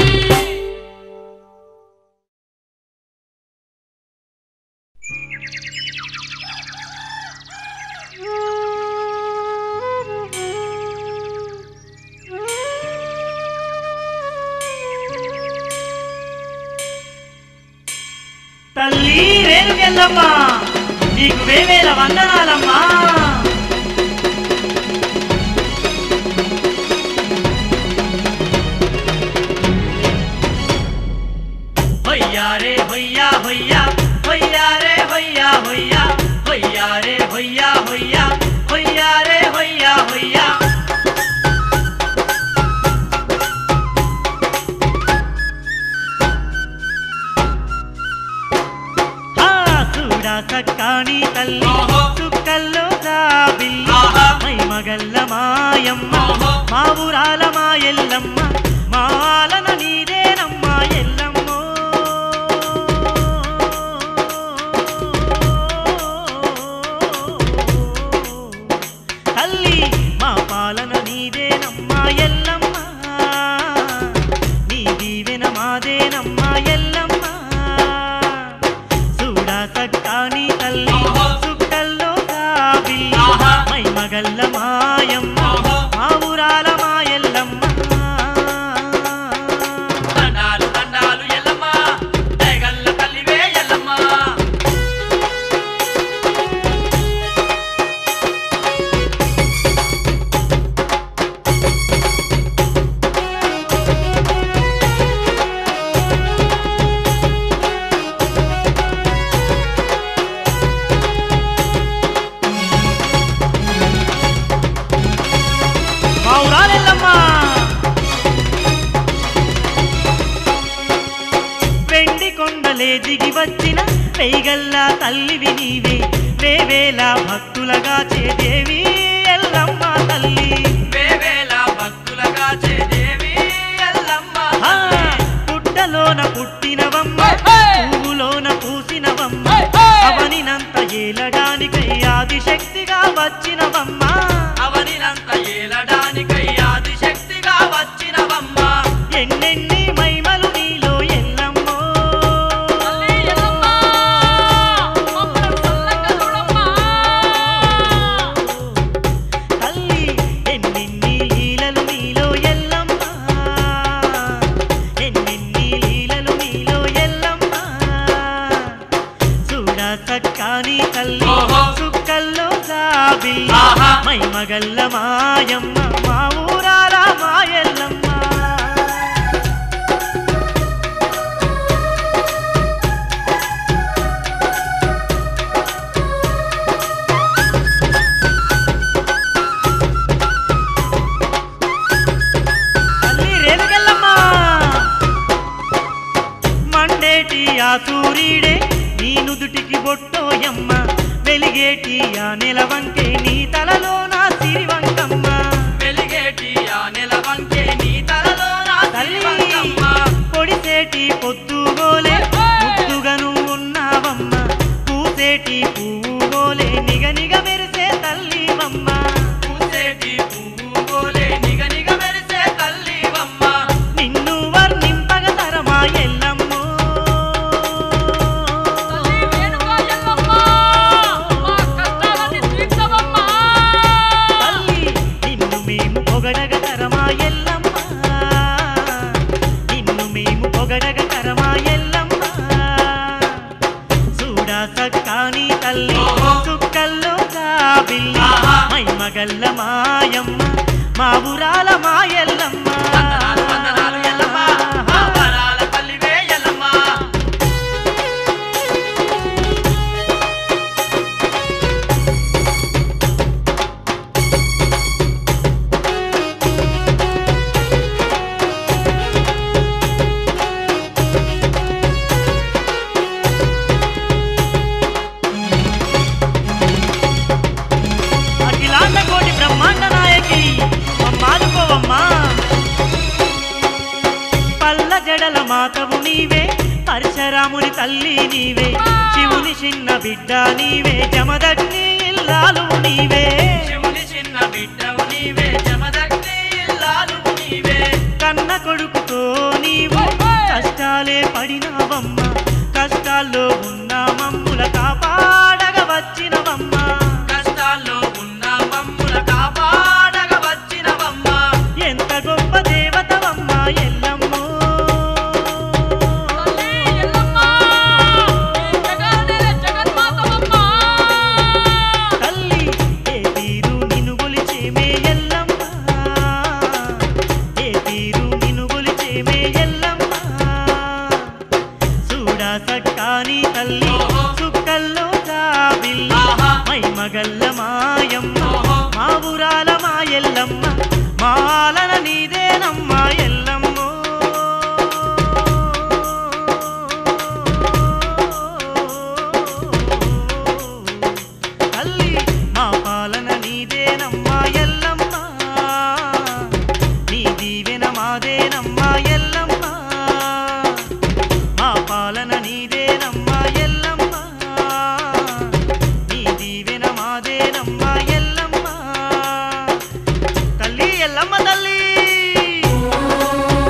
తల్లి రేణుకెళ్ళమ్మా నీకు వేవేల వందనాలమ్మా హొయ్యా రే హొయ్యా హొయ్యా హొయ్యా రే హొయ్యా హొయ్యా హొయ్యా రే హొయ్యా హొయ్యా హొయ్యా రే హొయ్యా హొయ్యా ఆ చూడా సక్కాని తల్లి సుక్కల్లో బిల్లి మై మగల్ల మాయమ్మ మా ఊరాల మా ఎల్లమ్మ మాలన నీదేనమ్మ ఎల్లమ్మో తల్లి మా పాలన నీదేనమ్మ ఎల్లమ్మ నీ దీవెన మాదేనమ్మ ఎల్లమ్మ చూడా సక్కాని తల్లి సుక్కల్లో బిల్లి మై మగల్ల మాయమ్మ మా ఊరాల మా ఎల్లమ్మ దండాలు దండాలు ఎల్లమ్మ దయగల్ల తల్లివే ఎల్లమ్మ మా ఊరాలెల్లమ్మ వెండి కొండలే దిగి వచ్చిన పెయ్యగల్లా తల్లివి నీవే వేవేల భక్తులగా చేదేవి ఎల్లమ్మ తల్లి వేవేల భక్తులగా చేదేవి ఎల్లమ్మ ఆ, పుట్టలోన పుట్టినవమ్మ పువ్వులోన పూసినవమ్మ అవనినంత ఏలడానికై ఆదిశక్తిగా వచ్చినవమ్మ అవనినంత ఏలడానికై ఆదిశక్తిగా వచ్చినవమ్మ ఎన్నెన్ని మైమలు నీలో ఎల్లమ్మో తల్లి ఎల్లమ్మ మమ్మల్ని చల్లగా చూడమ్మా తల్లి ఎన్నెన్ని లీలలు నీలో ఎల్లమ్మ ఎన్నెన్ని లీలలు నీలో ఎల్లమ్మ చూడ సక్కాని తల్లి ఓహో. సుక్కల్లో జాబిల్లి ఆహా. మై మగల్ల మాయమ్మ మా ఊరాల మాయల్లమ్మ నీవే నీ నుదుటికి బొట్టోయమ్మ వెలిగేటి ఆ నెలవంకే నీ తలలో నా సిరివంకమ్మ వెలిగేటి ఆ నెలవంకే నీ తలలో నా సిరివంకమ్మ. పొడిసేటి పొద్దుగోలే ముద్దుగా నువ్వు ఉన్నావమ్మ పూసేటి పువ్వు గోలే నిగ నిగ మెరిసే తల్లివమ్మ పూసేటి పువ్వు గోలే నిగ నిగ మెరిసే తల్లివమ్మ. నిన్ను వర్ణింపగ తరమా ఎల్లమ్మో తల్లి నిన్ను మేము పొగడగ తరమా ఎల్లమ్మ నిన్ను మేము పొగడగ తరమా ఎల్లమ్మ చూడా సక్కాని తల్లి చుక్కల్లో కాబిల్లి ఆహా. మై మగల్ల మాయమ్మ మా ఊరాల మా ఎల్లమ్మ వందనాలు వందనాలు ఎల్లమ్మ, మా వరాల తల్లివే ఎల్లమ్మ. అఖిలాండ కోటి బ్రహ్మాండ నాయకి మమ్మాదుకోవమ్మా పల్ల జడల మాతవు నీవే పరశరాముని తల్లి నీవే శివుని చిన్న బిడ్డ నీవే జమదగ్ని ఇల్లాలు నీవే శివుని చిన్న బిడ్డవు నీవే జమదగ్ని ఇల్లాలు నీవే కన్న కొడుకుతో నీవు కష్టాలే పడినావమ్మ కష్టాల్లో ఉన్న మమ్ముల కాపాడగ వచ్చినవమ్మ కష్టాల్లో ఉన్న మమ్ముల కాపాడగ వచ్చినవమ్మ ఎంత గొప్ప దేవతవమ్మ ఎల్లమ్మో తల్లి ఏ తీరు నిన్ను గొలిచేమే ఎల్లమ్మ ఏ తీరు నిన్ను గొలిచేమే ఎల్లమ్మ చూడా సక్కాని తల్లి ఓహో. చుక్కల్లో జాబిల్లి ఆహా. మై మగల్ల మాయమ్మ ఓహో. మా ఊరాల మా ఎల్లమ్మ మాలన నీదేనమ్మ ఎల్లమ్మో తల్లి మా పాలన నీదేనమ్మా ఎల్లమ్మ నీ దీవెన మాదేనమ్మా ఎల్లమ్మ మా పాలన నీదేనమ్మా ఎల్లమ్మ నీ దీవెన మాదేనమ్మా ఎల్లమ్మ తల్లి ఎల్లమ్మ తల్లి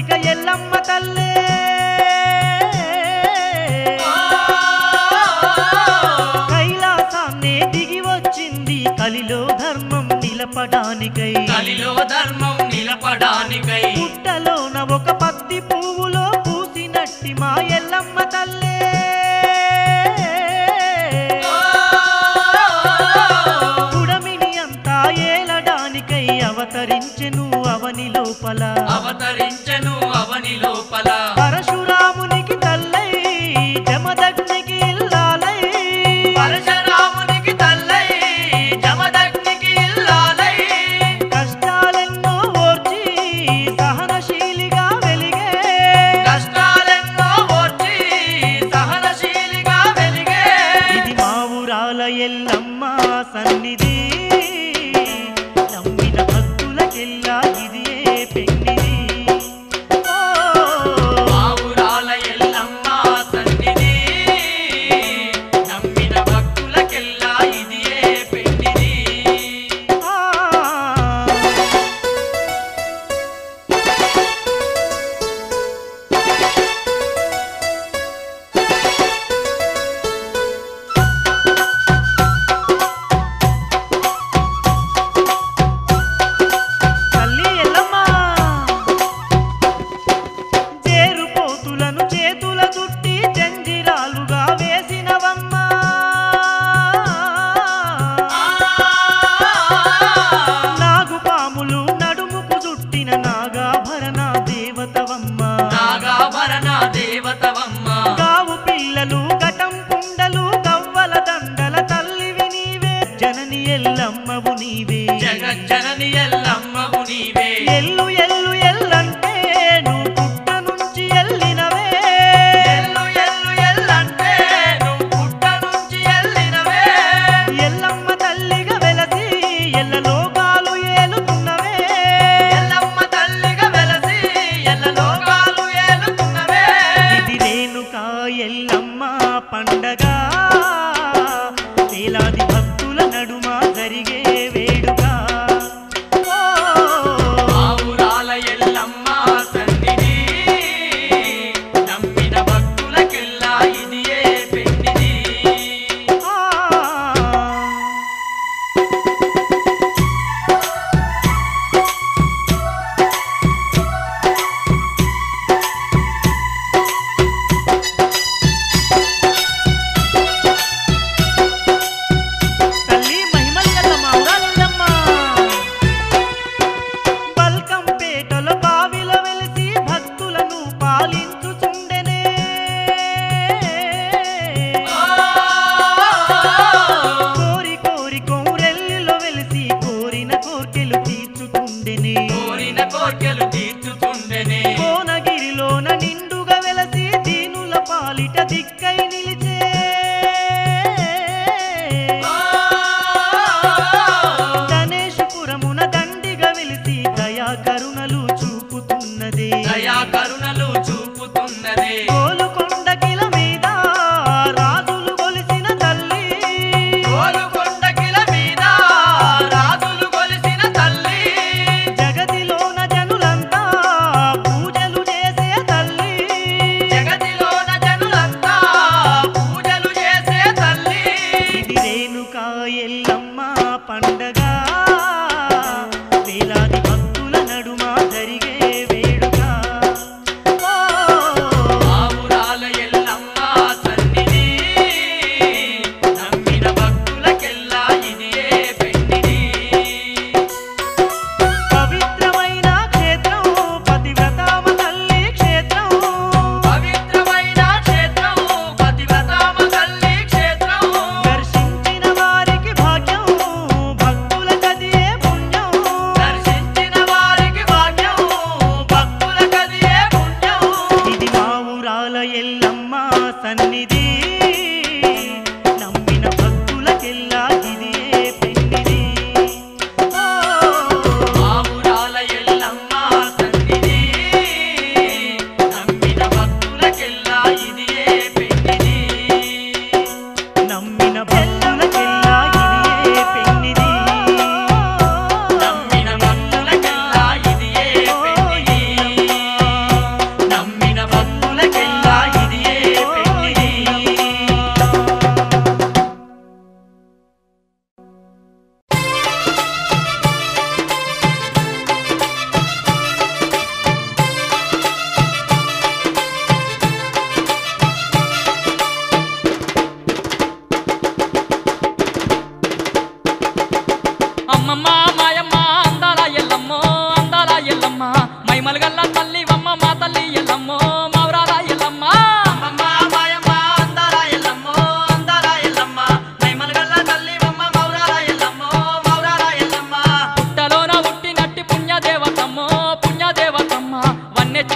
కదలిక ఎల్లమ్మ తల్లే కైలాసాన్నే దిగి వచ్చింది కలిలో ధర్మం నిలపడానికై కలిలో ధర్మం నిలపడానికై పుట్టలోన ఒక పత్తి పువ్వులో పూసినట్టి మా ఎల్లమ్మ తల్లే పుడమిని అంతా ఏలడానికై అవతరించెను అవని లోపల అవతరించెను అవని లోపల పరశురామునికి తల్లై జమదగ్నికి ఇల్లాలై పరశురామునికి తల్లై జమదగ్నికి ఇల్లాలై కష్టాలెన్నో ఓర్చి సహనశీలిగా వెలిగే కష్టాలెన్నో ఓర్చి సహనశీలిగా వెలిగే ఇది మా ఊరాల ఎల్లమ్మ సన్నిధి నమ్మిన భక్తులకెల్లా ఇది ఏ పెన్నిది ఓ, ఆవురాల ఎల్లమ్మ సన్నిధి నమ్మిన భక్తులకెల్లా ఇది ఏ పెండిది ఆ. తల్లి ఎల్లమ్మ చేరుపోతులను చేతుల చుట్టి జంజిరాలుగా వేసినవమ్మ నాగుపాములు నడుముకు చుట్టిన నాగాభరణ దేవతవమ్మ నాగాభరణ దేవతవమ్మ గావు పిల్లలు ఘటం కుండలు గవ్వల దండల తల్లివి నీవే జనని ఎల్లమ్మవు నీవే జగజ్జనని ఎల్లమ్మవు నీవే ఎల్లు ఎల్లు ఎల్లంటే నువ్వు పుట్ట నుంచి ఎల్లినవే ఎల్లు ఎల్లు ఎల్లంటే నువ్వు పుట్ట నుంచి ఎల్లినవే ఎల్లమ్మ తల్లిగా వెలసి ఎల్ల లోకాలు ఏలుతున్నవే ఎల్లమ్మ తల్లిగా వెలసి ఎల్ల లోకాలు ఏలుతున్నవే ఇది రేణుకా ఎల్లమ్మ పండగ వేలాది భక్తుల నడుమ జరిగే వేడుక ఓ, ఆవురాల ఎల్లమ్మ సన్నిధి నమ్మిన భక్తులకెల్లా ఇది ఏ పెండిది ఆ. తల్లి మహిమల ఎల్లమ్మ ఊరాలెల్లమ్మ బల్కంపేటలో బావిలో వెలిసి భక్తులను పాలించుచుండెనే కోరి కోరి కోరెల్లిలో వెలిసి కోరిన కోర్కెలు తీర్చుతుండెనే కోరిన కోర్కెలు తీర్చుతుండెనే కోనగిరిలోన నిండుగా వెలసి దీనుల పాలిట దిక్కై నిలిచే గణేశపురమున దండిగా వెలిసి దయా కరుణలు చూపుతున్నదే దయా కరుణలు చూపుతున్నదే కోలుకొండకిల మీద రాజులు కొలిసిన తల్లి కోలుకొండకిల మీద రాజులు కొలిసిన తల్లి జగతిలోన జనులంతా పూజలు చేసే తల్లి జగతిలోన జనులంతా పూజలు చేసే తల్లి ఇది రేణుకా ఎల్లమ్మ పండగ వేలాది భక్తుల నడుమ జరిగే వేడుక ఓ, ఆవురాల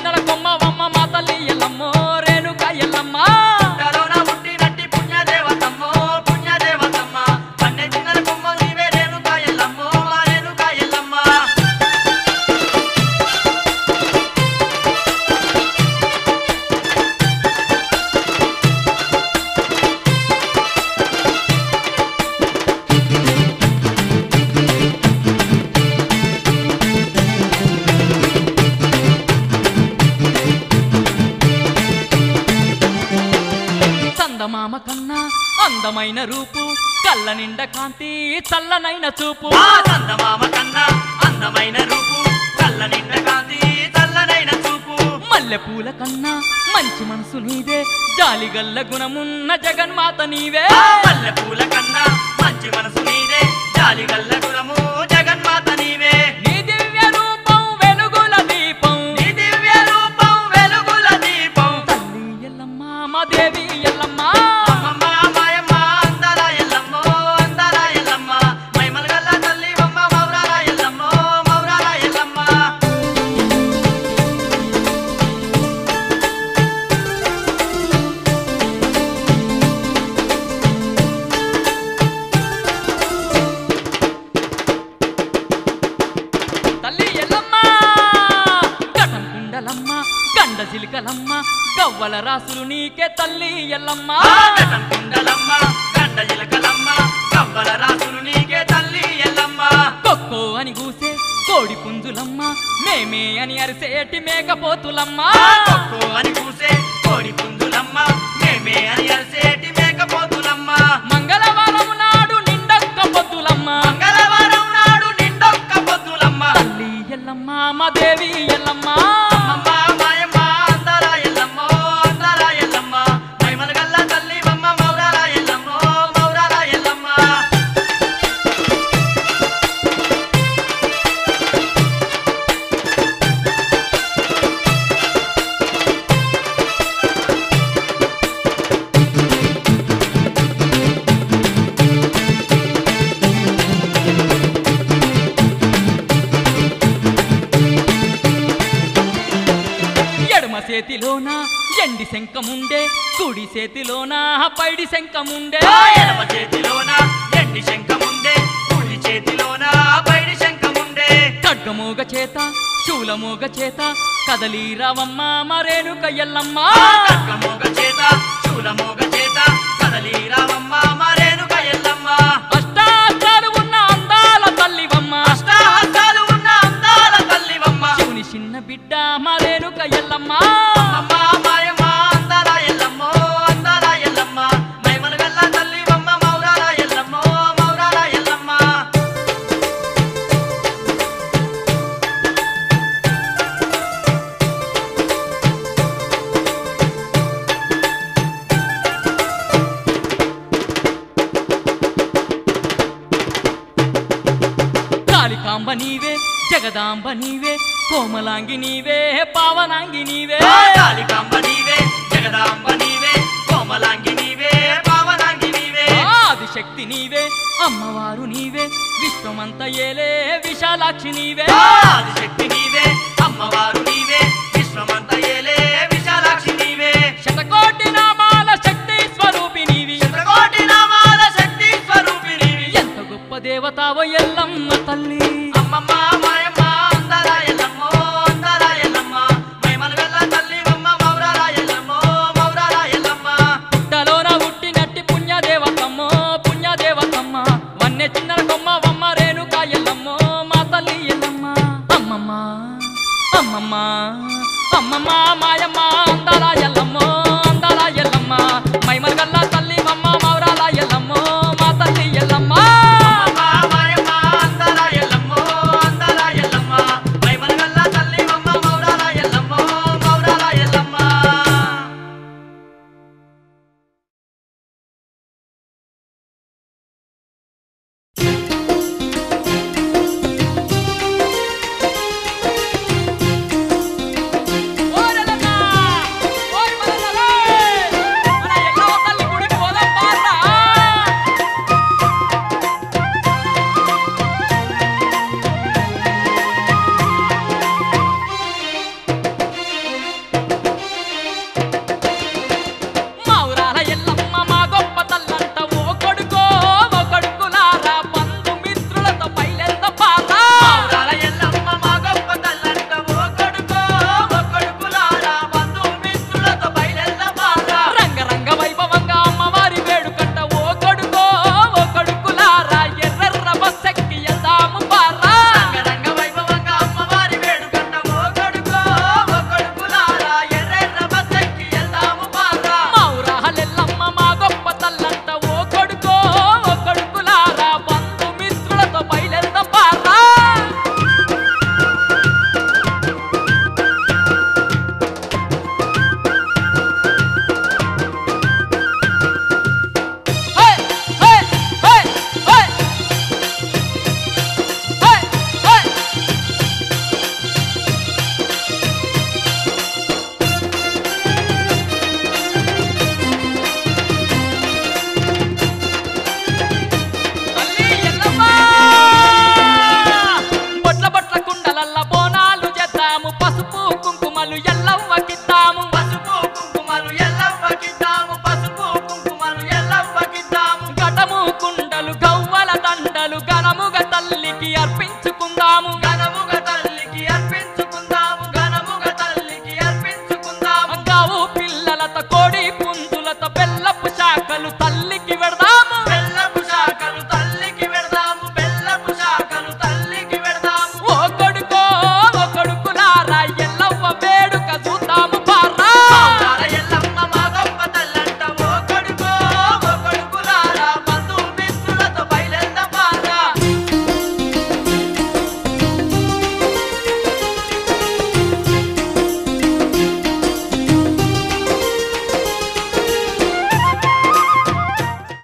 చిన్నర కొమ్మవమ్మ మా తల్లి ఎల్లమ్మో రేణుక ఎల్లమ్మ పుట్టలోన పుట్టినట్టి పుణ్యదేవతమ్మో పుణ్యదేవతమ్మ పన్నె చిన్నర కొమ్మ నీవే రేణుక ఎల్లమ్మో మా రేణుక ఎల్లమ్మ చందమామ కన్నా అందమైన రూపు కళ్ళ నిండ కాంతి చల్లనైన చూపు ఆ చందమామ కన్నా అందమైన రూపు కళ్ళ నిండ కాంతి చల్లనైన చూపు మల్లెపూల కన్నా మంచి మనసు నీదే జాలిగల్ల గుణమున్న జగన్మాత నీవే ఆ మల్లె పూల కన్నా మంచి మనసు నీదే జాలి గల్ల గుణము జగన్మాత నీవే నీ దివ్య రూపం వెలుగుల దీపం నీ దివ్య రూపం వెలుగుల దీపం తల్లి ఎల్లమ్మ మా దేవి ఎల్లమ్మ అమ్మమ్మ మాయమ్మ అందాల ఎల్లమ్మో అందాల ఎల్లమ్మ మైమల గల్ల తల్లి బొమ్మ మౌరాల ఎల్లమ్మో మౌరాల ఎల్లమ్మ తల్లి ఎల్లమ్మ కటం కుండలమ్మ గండ చిలుకలమ్మ గవ్వల రాసులు నీకే తల్లి ఎల్లమ్మ ఆగటం కుండలమ్మ గండ ఇలకలమ్మ కవ్వల రాసులు నీకే తల్లి ఎల్లమ్మ కొక్కో అని కూసే కోడి పుంజులమ్మ మేమే అని అరిసేటి మేకపోతులమ్మ ఆ కొక్కో అని కూసే కోడి పుంజులమ్మ మేమే అని అరిసేటి మేకపోతులమ్మ మంగళవారం నాడు నిండొక్క పొద్దులమ్మ మంగళవారం నాడు నిండొక్క పొద్దులమ్మ తల్లి ఎల్లమ్మ మా దేవి ఎల్లమ్మ అమ్మమ్మ మాయమ్మ అందాల ఎల్లమ్మో అందాల ఎల్లమ్మ మైమల గల్ల తల్లి బొమ్మ మౌరాల ఎల్లమ్మో మౌరాల ఎల్లమ్మ ఎడమ చేతిలోన ఎండి శంఖముండే కుడి చేతిలోన పైడి శంఖముండే ఆ ఎడమ చేతిలోన ఎండి శంఖముండే కుడి చేతిలోన బయడి శంఖముండే ఖడ్గమోగ చేత శూలమోగ చేత కదలి రావమ్మ మరేనుక ఎల్లమ్మ ఆ కక్కమోగ చేత శూలమోగ చేత కదలి రామమ్మ మరేనుక ఎల్లమ్మ అష్టాచారు ఉన్న అందాల తల్లివమ్మ అష్టాహస్తాలు ఉన్న అందాల తల్లివమ్మ శివుని చిన్న బిడ్డ మరేనుక ఎల్లమ్మ అమ్మమ్మ మాయమ్మ అందాల ఎల్లమ్మో అందాల ఎల్లమ్మ మైమల గల్ల తల్లివమ్మ మౌరాల ఎల్లమ్మో మౌరాల ఎల్లమ్మ కాళికాంబ నీవే జగదాంబ నీవే కోమలాంగి నీవే పావనాంగి నీవే ఆ కాళికాంబ నీవే జగదాంబ నీవే కోమలాంగి నీవే పావనాంగి నీవే ఆదిశక్తి నీవే అమ్మవారు నీవే విశ్వమంత ఏలే విశాలాక్షి నీవే ఆదిశక్తి నీవే అమ్మవారు నీవే విశ్వమంత ఏలే విశాలాక్షి నీవే శతకోటి నామాల శక్తి స్వరూపి నీవి శతకోటి నామాల శక్తి స్వరూపి నీవి ఎంత గొప్ప దేవతావో ఎల్లమ్మ తల్లి అమ్మమ్మ మాయమ్మ అందాల ఎల్లమ్మో అందాల ఎల్లమ్మ మైమల గల్ల తల్లివమ్మ మౌరాల ఎల్లమ్మో మౌరాల ఎల్లమ్మ పుట్టలోన పుట్టినట్టి పుణ్యదేవతమ్మో పుణ్యదేవతమ్మ వన్నె చిన్నర కొమ్మ వమ్మ రేణుక ఎల్లమ్మో మా తల్లి ఎల్లమ్మ అమ్మమ్మ అమ్మమ్మ అమ్మమ్మ మాయమ్మ అందాల ఎల్లమ్మో అందాల ఎల్లమ్మ మైమల్ గల్ల తల్లి మమ్మ మౌరాల ఎల్లమ్మో మా తల్లి ఎల్లమ్మ అమ్మమ్మ మాయమ్మ అందాల ఎల్లమ్మో అందాల ఎల్లమ్మ మైమల గల్ల తల్లివమ్మ మౌరాల ఎల్లమ్మో మౌరాల ఎల్లమ్మ ఓరెలమ్మ! నీకిత్తాము పసుపు